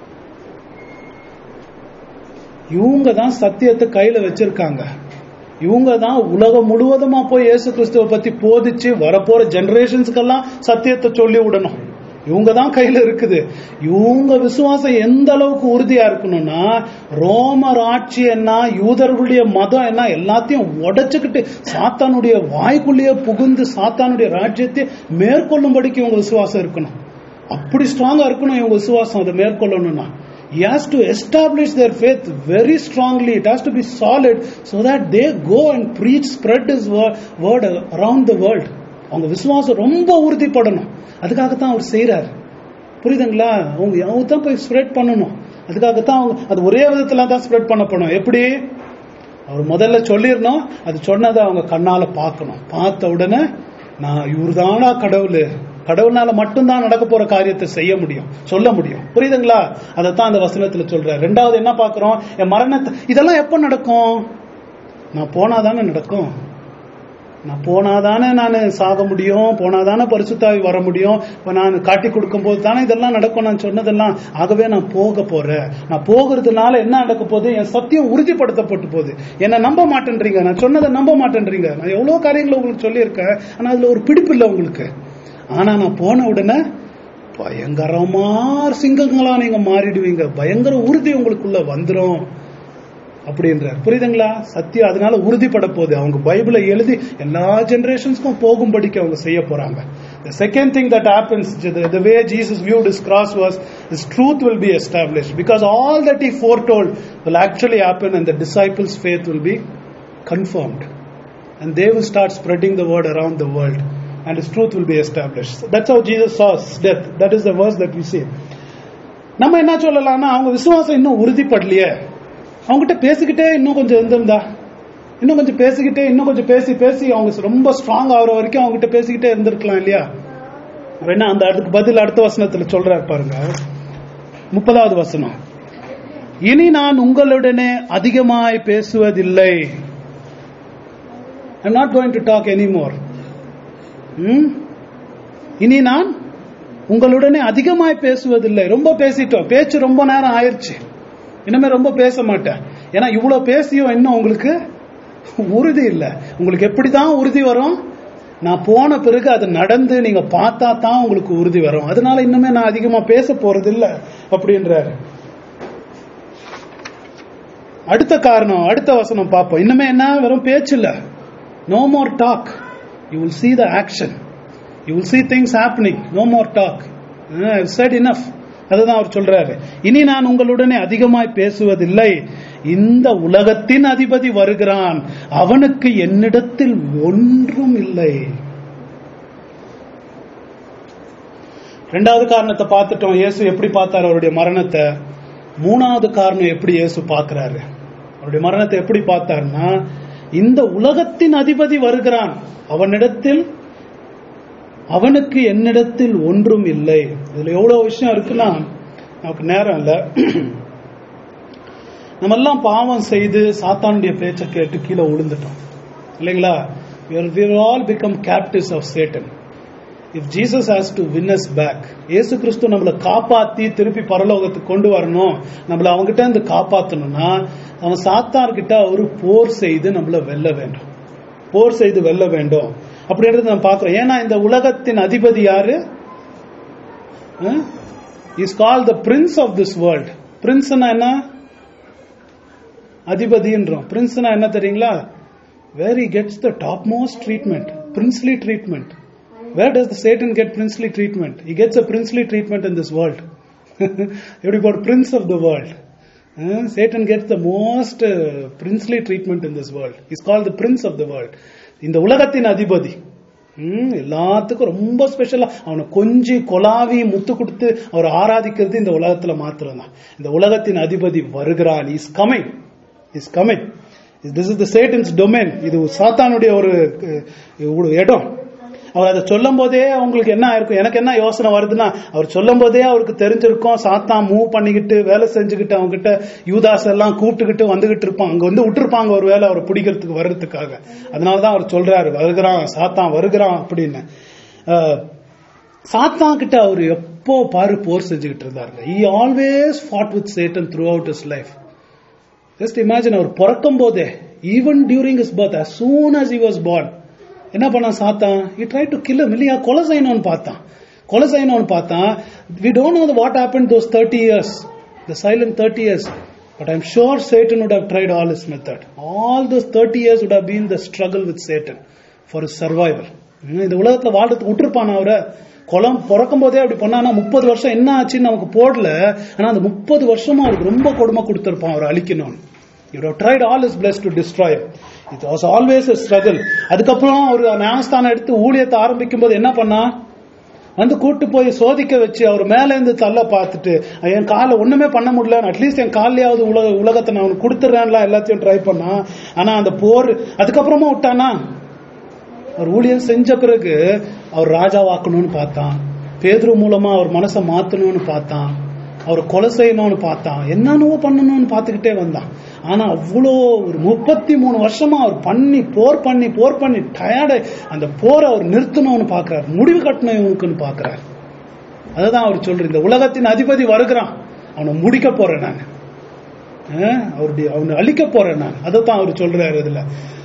Speaker 1: இவங்க தான் சத்தியத்தை கையில வச்சிருக்காங்க இவங்க தான் உலகம் முழுவதுமா போய் இயேசு கிறிஸ்துவ பத்தி போதிச்சு வரப்போற ஜெனரேஷன்ஸ்க்கெல்லாம் சத்தியத்தை சொல்லி விடணும் இவங்க தான் கையில இருக்குது இவங்க விசுவாசம் எந்த அளவுக்கு உறுதியா இருக்கணும்னா ரோமர் ஆட்சி என்ன யூதர்களுடைய மதம் என்ன எல்லாத்தையும் உடைச்சுக்கிட்டு சாத்தானுடைய வாய்க்குள்ளேயே புகுந்து சாத்தானுடைய ராஜ்யத்தை மேற்கொள்ளும்படிக்கு இவங்க விசுவாசம் இருக்கணும் அப்படி ஸ்ட்ராங்கா இருக்கணும் இவங்க விசுவாசம் அதை மேற்கொள்ளணும்னா he has to establish their faith very strongly it has to be solid so that they go and preach spread his word, word around the world அவங்க விசுவாசம் ரொம்ப உறுதிப்படணும் அதுக்காகத்தான் அவர் செய்றார் புரியுதுங்களா அவங்க அவங்க தான் போய் ஸ்ப்ரெட் பண்ணணும் அதுக்காகத்தான் அவங்க அது ஒரே விதத்துல தான் ஸ்ப்ரெட் பண்ணப்படும் எப்படி அவர் முதல்ல சொல்லிடணும் அது சொன்னதை அவங்க கண்ணால பார்க்கணும் பார்த்த உடனே நான் இவர்தானா கடவுள் கடவுள்னால மட்டும்தான் நடக்க போற காரியத்தை செய்ய முடியும் சொல்ல முடியும் புரியுதுங்களா அதைத்தான் அந்த வசனத்துல சொல்றார் ரெண்டாவது என்ன பார்க்கிறோம் என் மரணத்தை இதெல்லாம் எப்ப நடக்கும் நான் போனாதானே நடக்கும் நான் போனாதானே நான் சாக முடியும் போனாதானே பரிசுத்தாவி வர முடியும் இப்ப நான் காட்டி கொடுக்கும் போது தானே இதெல்லாம் நடக்கும் நான் சொன்னதெல்லாம் ஆகவே நான் போக போறேன் நான் போகிறதுனால என்ன நடக்க போகுது என் சத்தியம் உறுதிப்படுத்தப்பட்டு போகுது என்ன நம்ப மாட்டேன்றீங்க நான் சொன்னதை நம்ப மாட்டேன்றீங்க நான் எவ்வளவு காரியங்களை உங்களுக்கு சொல்லியிருக்கேன் ஆனா அதுல ஒரு பிடிப்பு இல்லை உங்களுக்கு ஆனா நான் போன உடனே பயங்கரமா சிங்கங்களா நீங்க மாறிடுவீங்க பயங்கர உறுதி உங்களுக்குள்ள வந்துரும் அப்படின்றார் புரியுதுங்களா சத்தியம் அதனால உறுதிப்பட போகுது அவங்க பைபிளை எழுதி எல்லா ஜெனரேஷன்ஸ்க்கும் போகும்படிக்கு அவங்க செய்ய போறாங்க the second thing that happens the, the way jesus viewed his cross was his truth will be established because all that he foretold will actually happen and the disciples faith will be confirmed and they will start spreading the word around the world and his truth will be established So that's how jesus saw his death that is the verse that we see நம்ம என்ன சொல்லலாம்னா அவங்க விசுவாசம் இன்னும் உறுதிப்படலையே அவங்ககிட்ட பேசிக்கிட்டே இன்னும் கொஞ்சம் இருந்திருந்தா இன்னும் கொஞ்சம் பேசிக்கிட்டே இன்னும் கொஞ்சம் பேசி பேசி அவங்க ரொம்ப ஸ்ட்ராங் ஆகுற வரைக்கும் அவங்ககிட்ட பேசிக்கிட்டே இருந்திருக்கலாம் இல்லையா வேணா அந்த அதுக்கு பதில் அடுத்த வசனத்துல சொல்றாரு பாருங்க முப்பதாவது வசனம் இனி நான் உங்களுடனே அதிகமாய் பேசுவதில்லை I not going to talk any more இனி நான் உங்களுடனே அதிகமாய் பேசுவதில்லை ரொம்ப பேசிட்டோம் பேச்சு ரொம்ப நேரம் ஆயிருச்சு இனிமே ரொம்ப பேச மாட்டேன் ஏன்னா இவ்வளவு பேசியும் இன்னும் உங்களுக்கு உறுதி இல்லை உங்களுக்கு எப்படிதான் உறுதி வரும் நான் போன பிறகு அது நடந்து நீங்க பார்த்தா தான் உங்களுக்கு உறுதி வரும் அதனால இன்னுமே நான் அதிகமா பேச போறது இல்ல அப்படின்றாரு அடுத்த காரணம் அடுத்த வசனம் பார்ப்போம் இன்னுமே என்ன வெறும் பேச்சு இல்ல no more talk you will see the action you will see things happening no more talk said enough அதுதான் அவர் சொல்றாரு இனி நான் உங்களுடனே அதிகமாய் பேசுவதில்லை இந்த உலகத்தின் அதிபதி வருகிறான் அவனுக்கு என்னிடத்தில் ஒன்றும் இல்லை ரெண்டாவது காரணத்தை பார்த்துட்டோம் இயேசு எப்படி பார்த்தார் அவருடைய மரணத்தை மூணாவது காரணம் எப்படி இயேசு பார்க்கிறாரு அவருடைய மரணத்தை எப்படி பார்த்தார்னா இந்த உலகத்தின் அதிபதி வருகிறான் அவனிடத்தில் அவனுக்கு என்னிடத்தில் ஒன்றும் இல்லை இதுல எவ்வளவு விஷயம் இருக்குன்னா நமக்கு நேரம் இல்ல நம்ம எல்லாம் பாவம் செய்து சாத்தானுடைய பேச்சை கேட்டு கீழே விழுந்துட்டோம் இல்லைங்களா we all become captives of satan if jesus has to win us back இயேசு கிறிஸ்து நம்மளை காப்பாத்தி திருப்பி பரலோகத்துக்கு கொண்டு வரணும் நம்மள அவங்ககிட்ட இருந்து காப்பாத்தணும்னா அவன் சாத்தார்கிட்ட அவரு போர் செய்து நம்மள வெல்ல வேண்டும் போர் செய்து வெல்ல வேண்டும் அப்படின்றது நம்ம பார்க்கிறோம் ஏன்னா இந்த உலகத்தின் அதிபதி யாரு is call the prince of this world பிரின்ஸ்னா என்ன அதிபதின்றோம் பிரின்ஸ்னா என்ன தெரியுங்களா where he gets the top most treatment princely treatment where does the Satan get princely treatment he gets a princely treatment in this world எப்படி போட் prince of the world Satan gets the most princely treatment in this world is call the prince of the world இந்த உலகத்தின் அதிபதி ம், எல்லாத்துக்கும் ரொம்ப ஸ்பெஷலா அவனை கொஞ்சி கொலாவி முத்து கொடுத்து அவர் ஆராதிக்கிறது இந்த உலகத்துல மாத்திரம் தான் இந்த உலகத்தின் அதிபதி வருகிறான் is coming is coming this is the Satan's domain இது சாத்தானுடைய ஒரு அஹ், ஒரு இடம் அவர் அதை சொல்லும் போதே அவங்களுக்கு என்ன ஆயிருக்கும் எனக்கு என்ன யோசனை வருதுன்னா அவர் சொல்லும் போதே அவருக்கு தெரிஞ்சிருக்கும் சாத்தான் மூவ் பண்ணிக்கிட்டு வேலை செஞ்சுக்கிட்டு அவங்க கிட்ட யூதாஸ் எல்லாம் கூப்பிட்டுக்கிட்டு வந்துகிட்டு இருப்பான் அங்க வந்து விட்டுருப்பாங்க ஒரு வேலை அவரை பிடிக்கிறதுக்கு வர்றதுக்காக அதனாலதான் அவர் சொல்றாரு வருகிறான் சாத்தான் வருகிறான் அப்படின்னு அஹ், சாத்தான் கிட்ட அவர் எப்போ பாரு போர் செஞ்சுக்கிட்டு இருந்தாருங்க he always fought with Satan throughout his life just imagine அவர் பிறக்கும் போதே even during is birth as soon as he was born என்ன பண்ணான் சாத்தான் he tried to kill him இல்லையா கொலை செய்யணும்னு பார்த்தான் கொலை செய்யணும்னு பார்த்தான் we don't know the what happened those 30 years the silent 30 years but i'm sure satan would have tried all his method all those 30 years would have been the struggle with satan for his survival உம், இந்த உலகத்துல வாழ்றதுக்கு விட்டுருப்பான் அவரை குளம் பிறக்கும் போதே அப்படி பண்ணானா முப்பது வருஷம் என்ன ஆச்சுன்னு நமக்கு போடல ஆனா அந்த முப்பது வருஷமா அவருக்கு ரொம்ப கொடுமை கொடுத்திருப்பான் அவரை அழிக்கணும்னு You have tried all his best to destroy him. It was always a struggle. அதுக்கப்புறம் அவர் ஞானஸ்தானம் எடுத்து ஊழியத்தை ஆரம்பிக்கும் போது என்ன பண்ணா வந்து கூட்டு போய் சோதிக்க வச்சு அவர் மேல இருந்து தள்ள பார்த்துட்டு என் காலை ஒண்ணுமே பண்ண முடியல அட்லீஸ்ட் என் காலையாவது உலக உலகத்தை நான் அவனுக்கு கொடுத்துறேன்லாம் எல்லாத்தையும் ட்ரை பண்ணா ஆனா அந்த போர் அதுக்கப்புறமா விட்டானா அவர் ஊழியம் செஞ்ச பிறகு அவர் ராஜாவாக்கணும்னு பார்த்தான் பேதுரு மூலமா அவர் மனசை மாத்தணும்னு பார்த்தான் அவர் கொலை செய்யணும்னு பார்த்தான் என்னென்னவோ பண்ணணும்னு பார்த்துக்கிட்டே வந்தான் ஆனா அவ்வளோ ஒரு முப்பத்தி மூணு வருஷமா அவர் பண்ணி போர் பண்ணி போர் பண்ணி டயர்டு அந்த போரை அவர் நிறுத்தணும்னு பார்க்கறாரு முடிவு கட்டணும் இவனுக்குன்னு பார்க்கறாரு அதுதான் அவர் சொல்றாரு இந்த உலகத்தின் அதிபதி வருகிறான் அவனை முடிக்க போறேன் நான் அஹ், அவருடைய அவனை அழிக்க போறேன் நான் அதை தான் அவர் சொல்றாரு இதுல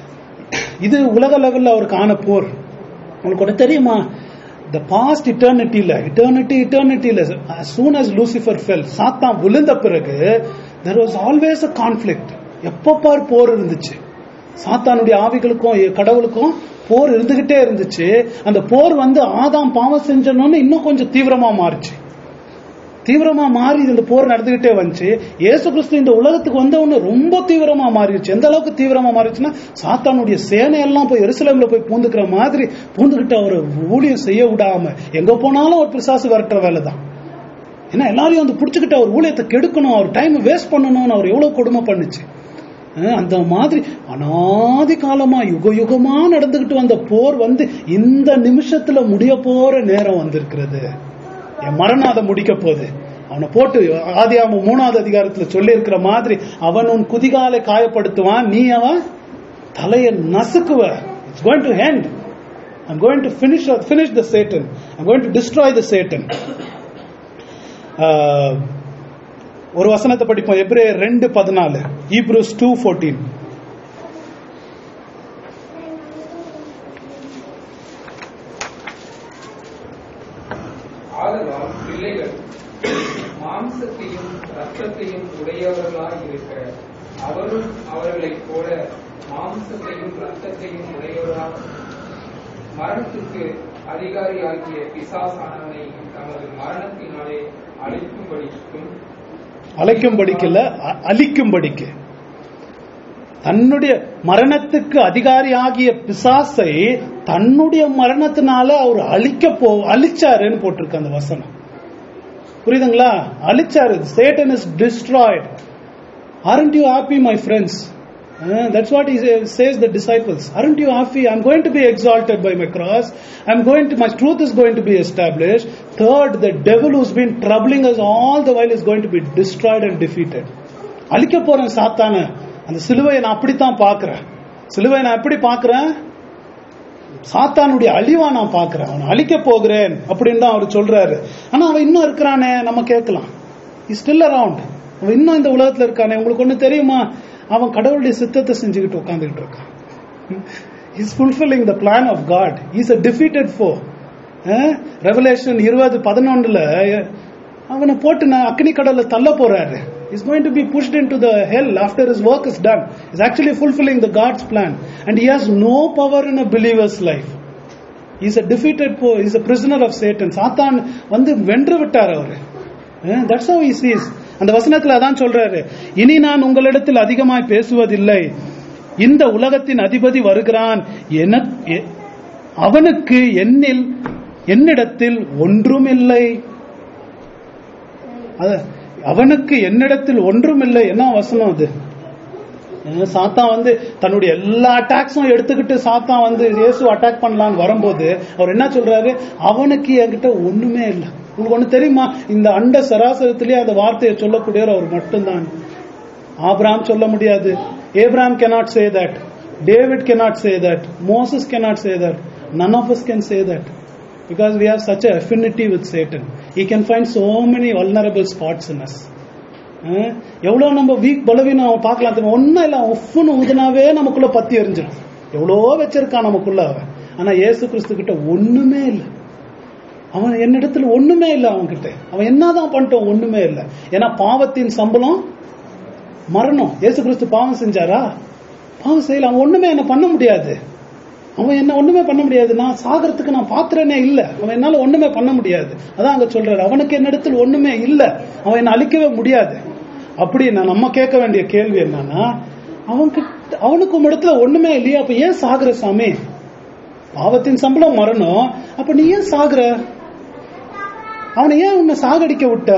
Speaker 1: இது உலக லெவல்ல அவருக்கு ஆன போர் உங்களுக்கு ஒன்று தெரியுமா த பாஸ்ட் இட்டர்னிட்டியில இட்டர்னிட்டி இட்டர்னிட்டியில சூன் as லூசிஃபர் ஃபெல் சாத்தான் விழுந்த பிறகு there was always a conflict எப்போ பார் போர் இருந்துச்சு சாத்தானுடைய ஆவிகளுக்கும் எ- கடவுளுக்கும் போர் இருந்துகிட்டே இருந்துச்சு அந்த போர் வந்து ஆதாம் பாவம் செஞ்சனோன்னு இன்னும் கொஞ்சம் தீவிரமா மாறுச்சு தீவிரமா மாறி இந்த போர் நடந்துகிட்டே வந்துச்சு இயேசு கிறிஸ்து இந்த உலகத்துக்கு வந்த உடனே ரொம்ப தீவிரமா மாறிடுச்சு எந்த அளவுக்கு தீவிரமா மாறிடுச்சுன்னா சாத்தானுடைய சேனையெல்லாம் போய் எருசலேம்ல போய் பூந்துக்கிற மாதிரி பூந்துக்கிட்டு அவரை ஊழியம் செய்ய விடாம எங்க போனாலும் ஒரு பிசாசு விரட்டுற வேலை தான் ஏன்னா எல்லாரையும் வந்து பிடிச்சிக்கிட்டு அவர் ஊழியத்தை கெடுக்கணும் அவர் டைம் வேஸ்ட் பண்ணணும்னு அவர் எவ்வளவு கொடுமை பண்ணுச்சு அஹ் அந்த மாதிரி அனாதி காலமா யுக யுகமா நடந்துகிட்டு வந்த போர் வந்து இந்த நிமிஷத்துல முடிய போற நேரம் வந்திருக்கிறது என் மரணம் அதை முடிக்க போகுது அவனை போட்டு ஆதியாம மூணாவது அதிகாரத்துல சொல்லி இருக்கிற மாதிரி அவன் உன் குதிகாலை காயப்படுத்துவான் நீ அவன் தலையை நசுக்குவ it's going to end I'm going to finish finish the Satan. I'm going to destroy the Satan. Ah, ஒரு வசனத்தை படிப்போம் எப்ரே ரெண்டு பதினாலு ஈப்ரூஸ் டூ ஃபோர்டீன்
Speaker 3: ஆதலால் பிள்ளைகள் மாம்சத்தையும் ரத்தத்தையும் உடையவர்களாய் இருக்க அவரும் அவர்களைப் போல மாம்சத்தையும் ரத்தத்தையும் உடையவர்களாக மரணத்துக்கு அதிகாரியாகிய பிசாசானவனை தமது மரணத்தினாலே அழிக்கும்படிக்கும்
Speaker 1: அழைக்கும்படிக்கல அ- அழிக்கும்படிக்கு தன்னுடைய மரணத்துக்கு அதிகாரியாகிய பிசாசை தன்னுடைய மரணத்தினால அவர் அழிக்க போ அழிச்சாருன்னு போட்டிருக்கு அந்த வசனம் புரியுதுங்களா அழிச்சாரு Satan is destroyed aren't you happy my friends Uh, that's what he sa- says the disciples aren't you happy i'm going to be exalted by my cross i'm going to my truth is going to be established third the devil who's been troubling us all the while is going to be destroyed and defeated அழிக்க போறேன் சாத்தான அந்த சிலுவையை நான் அப்படித்தான் பார்க்கிறேன் சிலுவையை நான் எப்படி பார்க்கிறேன் சாத்தானுடைய அழிவா நான் பார்க்கிறேன் அவனை அழிக்க போகிறேன் அப்படின்னு தான் அவர் சொல்றாரு ஆனா அவன் இன்னும் இருக்கிறானே நம்ம கேட்கலாம் ஸ்டில் அரவுண்ட் அவன் இன்னும் இந்த உலகத்துல இருக்கானே உங்களுக்கு ஒண்ணு தெரியுமா அவன் கடவுளுடைய சித்தத்தை செஞ்சுக்கிட்டு உட்காந்துக்கிட்டு இருக்கான் is fulfilling the plan of God is a defeated foe Revelation இருபது பதினொன்றுல அவனை போட்டு நான் அக்னி கடல்ல தள்ள போறாரு is going to be pushed into the hell after is work is done is actually fulfilling the God's plan and he has no power in a believer's life is a defeated foe is a prisoner of Satan சாத்தான் வந்து வென்று விட்டார் அவரு that's how is is அந்த வசனத்துல அதான் சொல்றாரு இனி நான் உங்களிடத்தில் அதிகமாய் பேசுவதில்லை இந்த உலகத்தின் அதிபதி வருகிறான் என எ- அவனுக்கு என்னில் என்னிடத்தில் ஒன்றுமில்லை அத- அவனுக்கு என்னிடத்தில் ஒன்றுமில்லை என்ன வசனம் அது ஏன்னா சாத்தான் வந்து தன்னுடைய எல்லா அட்டாக்ஸும் எடுத்துக்கிட்டு சாத்தான் வந்து இயேசு அட்டாக் பண்ணலான்னு வரும்போது அவர் என்ன சொல்றாரு அவனுக்கு என்கிட்ட ஒண்ணுமே இல்லை உங்களுக்கு ஒண்ணு தெரியுமா இந்த அண்ட சராசரத்திலேயே அந்த வார்த்தையை சொல்லக்கூடியவர் அவர் மட்டும்தான் ஆபிராம் சொல்ல முடியாது Abram cannot say that David cannot say that Moses cannot say that none of us can say that because we have such a affinity with satan he can find so many vulnerable spots in us ah எவ்வளவு நம்ம week பலவீனம் அவன் பார்க்கலாம் தெரியுமா ஒன்னும் இல்ல ஒஃப்னு ஊதுனாவே நமக்குள்ள பத்தி எரிஞ்சிடும் எவ்வளோ வச்சிருக்கான் நமக்குள்ள அவன் ஆனா இயேசு கிறிஸ்து கிட்ட ஒண்ணுமே இல்லை அவன் என்னிடத்துல ஒண்ணுமே இல்லை அவன் கிட்ட அவன் என்னதான் பண்ணிட்டான் ஒண்ணுமே இல்லை ஏன்னா பாவத்தின் சம்பளம் மரணம் இயேசு கிறிஸ்து பாவம் செஞ்சாரா பாவம் செய்யல அவன் ஒண்ணுமே என்ன பண்ண முடியாது அவன் என்ன ஒண்ணுமே பண்ண முடியாது நான் சாகறதுக்கு நான் பாத்திரனே இல்ல அவன் என்னால ஒண்ணுமே பண்ண முடியாது அதான் அங்க சொல்றாரு அவனுக்கு என்னிடத்தில் ஒண்ணுமே இல்ல அவன் என்ன அழிக்கவே முடியாது அப்படி நான் நம்ம கேட்க வேண்டிய கேள்வி என்னன்னா அவனுக்கு அவனுக்கு உன் இடத்துல ஒண்ணுமே இல்லையா அப்ப ஏன் சாகுற சாமி பாவத்தின் சம்பளம் மரணம் அப்ப நீ ஏன் சாகுற அவனை ஏன் உன்னை சாகடிக்க விட்ட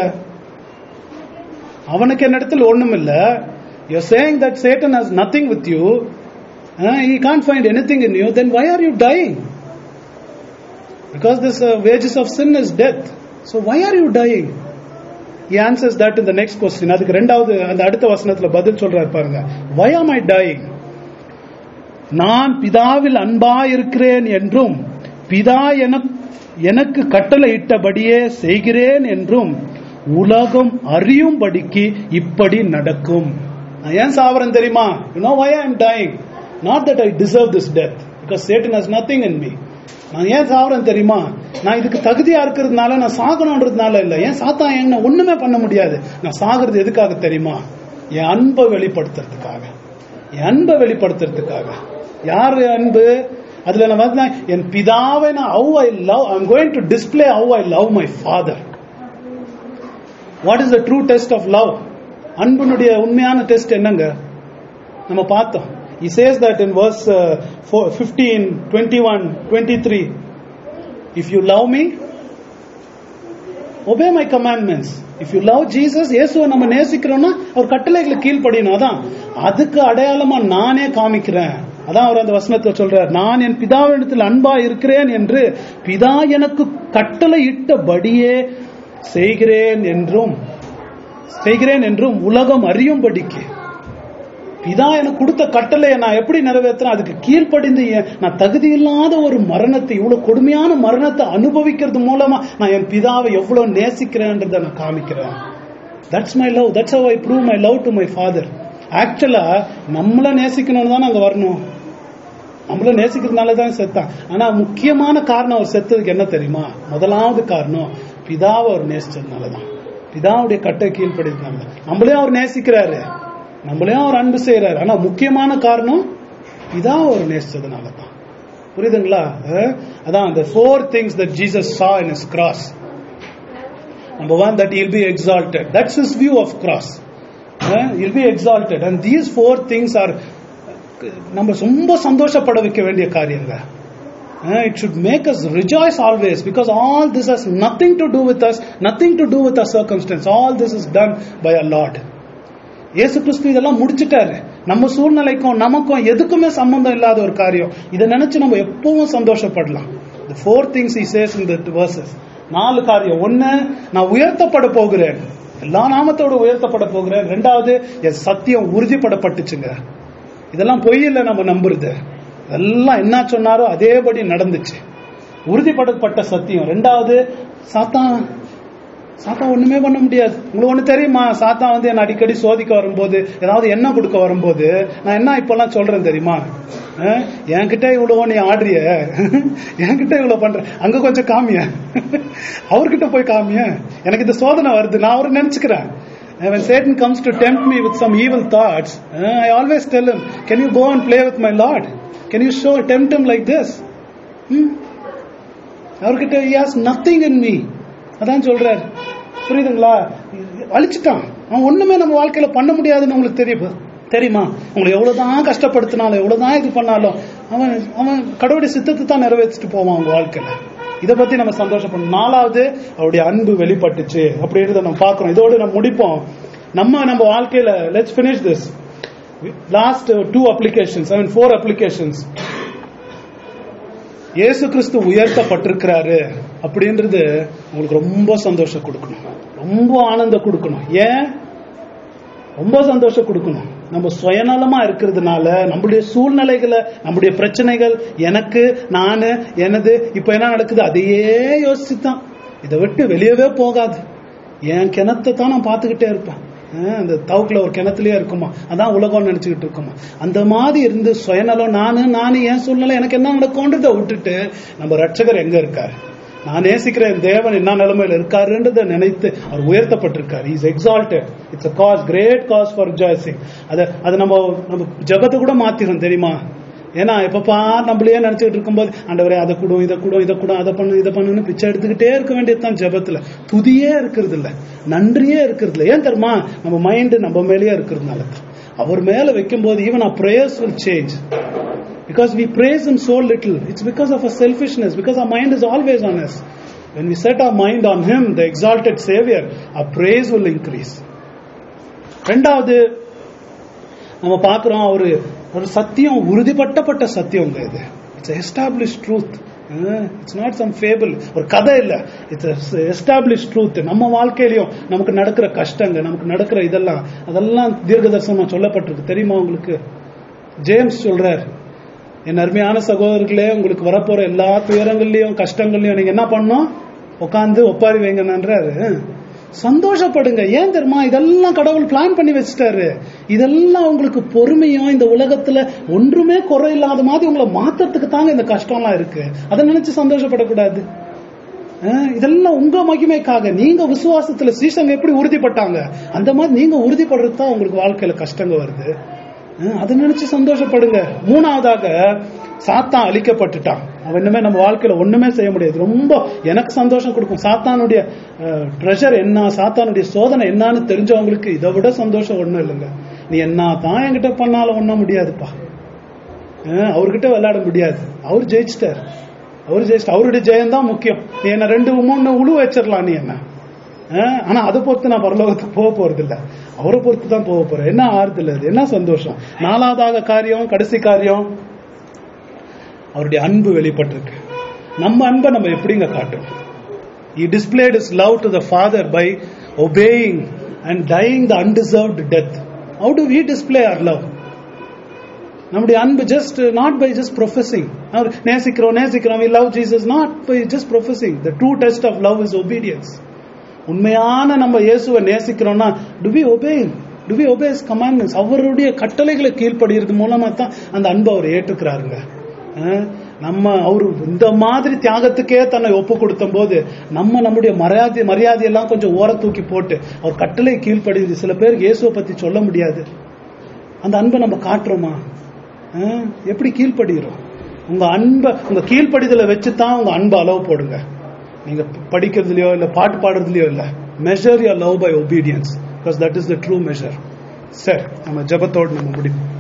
Speaker 1: அவனுக்கு என்னிடத்தில் ஒண்ணும் இல்ல you're saying that satan has nothing with you uh, he can't find anything in you then why are you dying because this uh, wages of sin is death so why are you dying he answers that in the next question அதுக்கு ரெண்டாவது அந்த அடுத்த வசனத்துல பதில் சொல்றாரு பாருங்க why am i dying நான் பிதாவில் அன்பா இருக்கிறேன் என்றும் பிதா என- எனக்கு கட்டளையிட்டபடியே செய்கிறேன் என்றும் உலகம் அறியும்படிக்கு இப்படி நடக்கும் நான் ஏன் சாவரன் தெரியுமா you know why I am dying not that I deserve this death because Satan has nothing in me நான் ஏன் சாவரன் தெரியுமா நான் இதுக்கு தகுதியா இருக்கிறதுனால நான் சாகணுன்றதுனால இல்ல ஏன் சாத்தா என்ன ஒண்ணுமே பண்ண முடியாது நான் சாகிறது எதுக்காக தெரியுமா என் அன்பை வெளிப்படுத்துறதுக்காக என் அன்பை வெளிப்படுத்துறதுக்காக யார் அன்பு அதுல நான் வந்து என் பிதாவை நான் how I love I going to display how I love my father what is the true test of love அன்புனுடைய உண்மையான டெஸ்ட் என்னங்க நம்ம பார்த்தோம் he says that in verse uh, four- 15 21 23 if you love me obey my commandments if you love jesus இயேசுவை நம்ம நேசிக்கிறோம்னா அவர் கட்டளைகளை கீழ்ப்படியணும் அதான் அதுக்கு அடையாளமா நானே காமிக்கிறேன் அதான் அவர் அந்த வசனத்துல சொல்றார் நான் என் பிதாவினிடத்தில் அன்பா இருக்கிறேன் என்று பிதா எனக்கு கட்டளை இட்டபடியே செய்கிறேன் என்றும் செய்கிறேன் என்றும் உலகம் அறியும்படிக்கு பிதா எனக்கு கொடுத்த கட்டளையை நான் எப்படி நிறைவேற்றுறேன் அதுக்கு கீழ்ப்படிந்து என் நான் தகுதி இல்லாத ஒரு மரணத்தை இவ்வளவு கொடுமையான மரணத்தை அனுபவிக்கிறது மூலமா நான் என் பிதாவை எவ்வளவு நேசிக்கிறேன்றதை நான் காமிக்கிறேன் that's my love that's how I prove my love to my father ஆக்சுவலா நம்மள நேசிக்கணும்னு தான் அங்க வரணும் நம்மள நேசிக்கிறதுனால தான் செத்தான் ஆனா முக்கியமான காரணம் அவர் செத்ததுக்கு என்ன தெரியுமா முதலாவது காரணம் பிதாவை அவர் நேசிச்சதுனால தான் பிதாவுடைய கட்டை கீழ்ப்படுத்தினால தான் நம்மளையும் அவர் நேசிக்கிறாரு நம்மளையும் அவர் அன்பு செய்யறாரு ஆனா முக்கியமான காரணம் பிதாவை அவர் நேசிச்சதுனால தான் புரியுதுங்களா அஹ்? அதான் அந்த ஃபோர் திங்ஸ் தட் ஜீசஸ் சா இன் his cross Number one, that he'll be exalted. That's his view of cross. Uh, he'll be exalted. And these four things are நம்ம ரொம்ப சந்தோஷப்பட வைக்க வேண்டிய காரியங்க it should make us rejoice always because all this has nothing to do with us nothing to do with our circumstance all this is done by our lord இயேசு கிறிஸ்து இதெல்லாம் முடிச்சிட்டாரு நம்ம சூழ்நிலைக்கும் நமக்கும் எதுக்குமே சம்பந்தம் இல்லாத ஒரு காரியம் இதை நினைச்சு நம்ம எப்பவும் சந்தோஷப்படலாம் the four things he says in the verses நாலு காரியம் ஒண்ணு நான் உயர்த்தப்பட போகிறேன் எல்லா நாமத்தோட உயர்த்தப்பட போகிறேன் ரெண்டாவது என் சத்தியம் உறுதிப்படப்பட்டுச்சுங்க இதெல்லாம் பொய் இல்லை நம்ம நம்புறது எல்லாம் என்ன சொன்னாரோ அதேபடி நடந்துச்சு உறுதிப்படப்பட்ட சத்தியம் ரெண்டாவது சாத்தான் சாத்தா ஒண்ணுமே பண்ண முடியாது உங்களுக்கு ஒண்ணு தெரியுமா சாத்தா வந்து என்ன அடிக்கடி சோதிக்க வரும்போது ஏதாவது எண்ணெய் கொடுக்க வரும்போது நான் என்ன இப்பெல்லாம் சொல்றேன் தெரியுமா அஹ், என்கிட்ட இவ்வளவு நீ ஆடுறிய என்கிட்ட இவ்வளவு பண்ற அங்க கொஞ்சம் காமிய அவர்கிட்ட போய் காமிய எனக்கு இந்த சோதனை வருது நான் அவரை நினைச்சுக்கிறேன் And when Satan comes to tempt me with some evil thoughts, uh, I always tell him, Can you go and play with my Lord? Can you show, tempt him like this? Hmm? அவர்கிட்ட he has nothing in me அதான் சொல்றாரு புரியுதுங்களா அழிச்சிட்டான் அவன் ஒண்ணுமே நம்ம வாழ்க்கையில பண்ண முடியாதுன்னு உங்களுக்கு தெரியும் தெரியுமா உங்களை எவ்வளவுதான் கஷ்டப்படுத்தினாலும் எவ்வளவுதான் இது பண்ணாலும் அவன் அவன் கடவுளுடைய சித்தத்தை தான் நிறைவேற்றிட்டு போவான் அவங்க வாழ்க்கையில இதை பத்தி நம்ம சந்தோஷப்படணும் நாலாவது அவருடைய அன்பு வெளிப்பட்டுச்சு அப்படின்றத நம்ம பார்க்கிறோம் இதோடு நம்ம முடிப்போம் நம்ம நம்ம வாழ்க்கையில let's finish this last two applications I mean four applications இயேசு கிறிஸ்து உயர்த்தப்பட்டிருக்கிறாரு அப்படின்றது உங்களுக்கு ரொம்ப சந்தோஷம் கொடுக்கணும் ரொம்ப ஆனந்தம் கொடுக்கணும் ஏன் ரொம்ப சந்தோஷம் கொடுக்கணும் நம்ம சுயநலமா இருக்கிறதுனால நம்மளுடைய சூழ்நிலைகளை நம்முடைய பிரச்சனைகள் எனக்கு நானு எனது இப்ப என்ன நடக்குது அதையே யோசிச்சுதான் இதை விட்டு வெளியவே போகாது என் கிணத்தை தான் நான் பார்த்துக்கிட்டே இருப்பேன் அஹ் அந்த தவுக்குல ஒரு கிணத்துலயே இருக்குமா அதான் உலகம் நினைச்சுக்கிட்டு இருக்குமா அந்த மாதிரி இருந்து சுயநலம் நானு நானு என் சூழ்நிலை எனக்கு என்ன நடக்கும்ன்றதை விட்டுட்டு நம்ம ரட்சகர் எங்க இருக்காரு நான் நேசிக்கிற என் தேவன் என்ன நிலைமையில இருக்காருன்றதை நினைத்து அவர் உயர்த்தப்பட்டிருக்காரு is exalted it's a cause great cause for rejoicing அதை அதை நம்ம நம்ம ஜபத்தை கூட மாத்திரும் தெரியுமா ஏன்னா எப்பப்பா நம்மளையே நினைச்சுக்கிட்டு இருக்கும்போது ஆண்டவரே அதை கொடு இதை கொடு இதை கொடு அதை பண்ணு இதை பண்ணுன்னு பிச்சை எடுத்துக்கிட்டே இருக்க வேண்டியதுதான் ஜபத்துல துதியே இருக்கிறது இல்ல நன்றியே இருக்கிறது இல்ல ஏன் தெரியுமா நம்ம மைண்ட் நம்ம மேலேயே இருக்கிறதுனால தான். அவர் மேல வைக்கும்போது even our prayers will change because we praise him so little it's because of our selfishness because our mind is always on us when we set our mind on him the exalted savior our praise will increase ரெண்டாவது நம்ம பார்க்கிறோம் ஒரு ஒரு சத்தியம் உறுதிப்பட்டப்பட்ட சத்தியங்க இது it's establish truth it's not some fable ஒரு கதை இல்ல இட்ஸ் எஸ்டாப்ளிஷ் ட்ரூத் நம்ம வாழ்க்கையிலயும் நமக்கு நடக்கிற கஷ்டங்க நமக்கு நடக்கிற இதெல்லாம் அதெல்லாம் தீர்க்கதர்சனம் சொல்லப்பட்டிருக்கு தெரியுமா உங்களுக்கு ஜேம்ஸ் சொல்றார் என் அருமையான சகோதரர்களே உங்களுக்கு வரப்போற எல்லா துயரங்கள்லயும் கஷ்டங்கள்லயும் நீங்க என்ன பண்ணணும் உட்காந்து ஒப்பாரி வைங்கன்றாரு சந்தோஷப்படுங்க ஏன் தெரியுமா இதெல்லாம் கடவுள் பிளான் பண்ணி வச்சுட்டாரு இதெல்லாம் உங்களுக்கு பொறுமையும் இந்த உலகத்துல ஒன்றுமே குறை இல்லாத மாதிரி உங்களை மாத்துறதுக்கு தாங்க இந்த கஷ்டம்லாம் இருக்கு அதை நினைச்சு சந்தோஷப்படக்கூடாது அஹ் இதெல்லாம் உங்க மகிமைக்காக நீங்க விசுவாசத்துல சீசங்க எப்படி உறுதிப்பட்டாங்க அந்த மாதிரி நீங்க உறுதிப்படுறது தான் உங்களுக்கு வாழ்க்கையில கஷ்டங்க வருது அஹ் அதை நினைச்சு சந்தோஷப்படுங்க மூணாவதாக சாத்தான் அழிக்கப்பட்டுட்டான் அவன் இன்னுமே நம்ம வாழ்க்கையில ஒண்ணுமே செய்ய முடியாது ரொம்ப எனக்கு சந்தோஷம் கொடுக்கும் சாத்தானுடைய ட்ரெஷர் என்ன சாத்தானுடைய சோதனை என்னன்னு தெரிஞ்சவங்களுக்கு இதை விட சந்தோஷம் ஒண்ணும் இல்லைங்க நீ என்ன தான் என்கிட்ட பண்ணாலும் ஒண்ணும் முடியாதுப்பா அஹ் அவர்கிட்ட விளையாட முடியாது அவர் ஜெயிச்சிட்டார் அவர் ஜெயிச்சிட்டு அவருடைய ஜெயம் தான் முக்கியம் நீ என்ன ரெண்டு மூணு உழு வச்சிடலாம் நீ என்ன அஹ் ஆனா அதை பொறுத்து நான் பரலோகத்துக்கு போக போறது இல்ல அவரை பொறுத்து தான் போக போறேன் என்ன ஆறுதல் அது என்ன சந்தோஷம் நாலாவதாக காரியம் கடைசி காரியம் அவருடைய அன்பு வெளிப்பட்டிருக்கு நம்ம அன்பை நம்ம எப்படிங்க காட்டுறோம் He displayed his love to the Father by obeying and dying the undeserved death. How do we display our love? நம்முடைய அன்பு just not by just professing நேசிக்கிறோம் நேசிக்கிறோம் we love Jesus not by just professing the true test of love is obedience உண்மையான நம்ம இயேசுவை நேசிக்கிறோம்னா to be obey to be obeys commandments அவருடைய கட்டளைகளை கீழ்ப்படுகிறது மூலமா தான் அந்த அன்பை அவர் ஏற்றுக்கிறாருங்க அஹ் நம்ம அவரு இந்த மாதிரி தியாகத்துக்கே தன்னை ஒப்பு கொடுத்த போது நம்ம நம்முடைய மரியாதை மரியாதையெல்லாம் கொஞ்சம் ஓர தூக்கி போட்டு அவர் கட்டளை கீழ்ப்படுது சில பேருக்கு இயேசுவை பத்தி சொல்ல முடியாது அந்த அன்பை நம்ம காட்டுறோமா அஹ் எப்படி கீழ்ப்படுகிறோம் உங்க அன்பை உங்க கீழ்ப்படிதலை வச்சு தான் உங்க அன்பை அளவு போடுங்க நீங்க படிக்கிறதுலயோ இல்ல பாட்டு பாடுறதுலயோ இல்ல measure your love by obedience because that is the true measure சரி நம்ம ஜெபத்தோடு நம்ம முடிப்போம்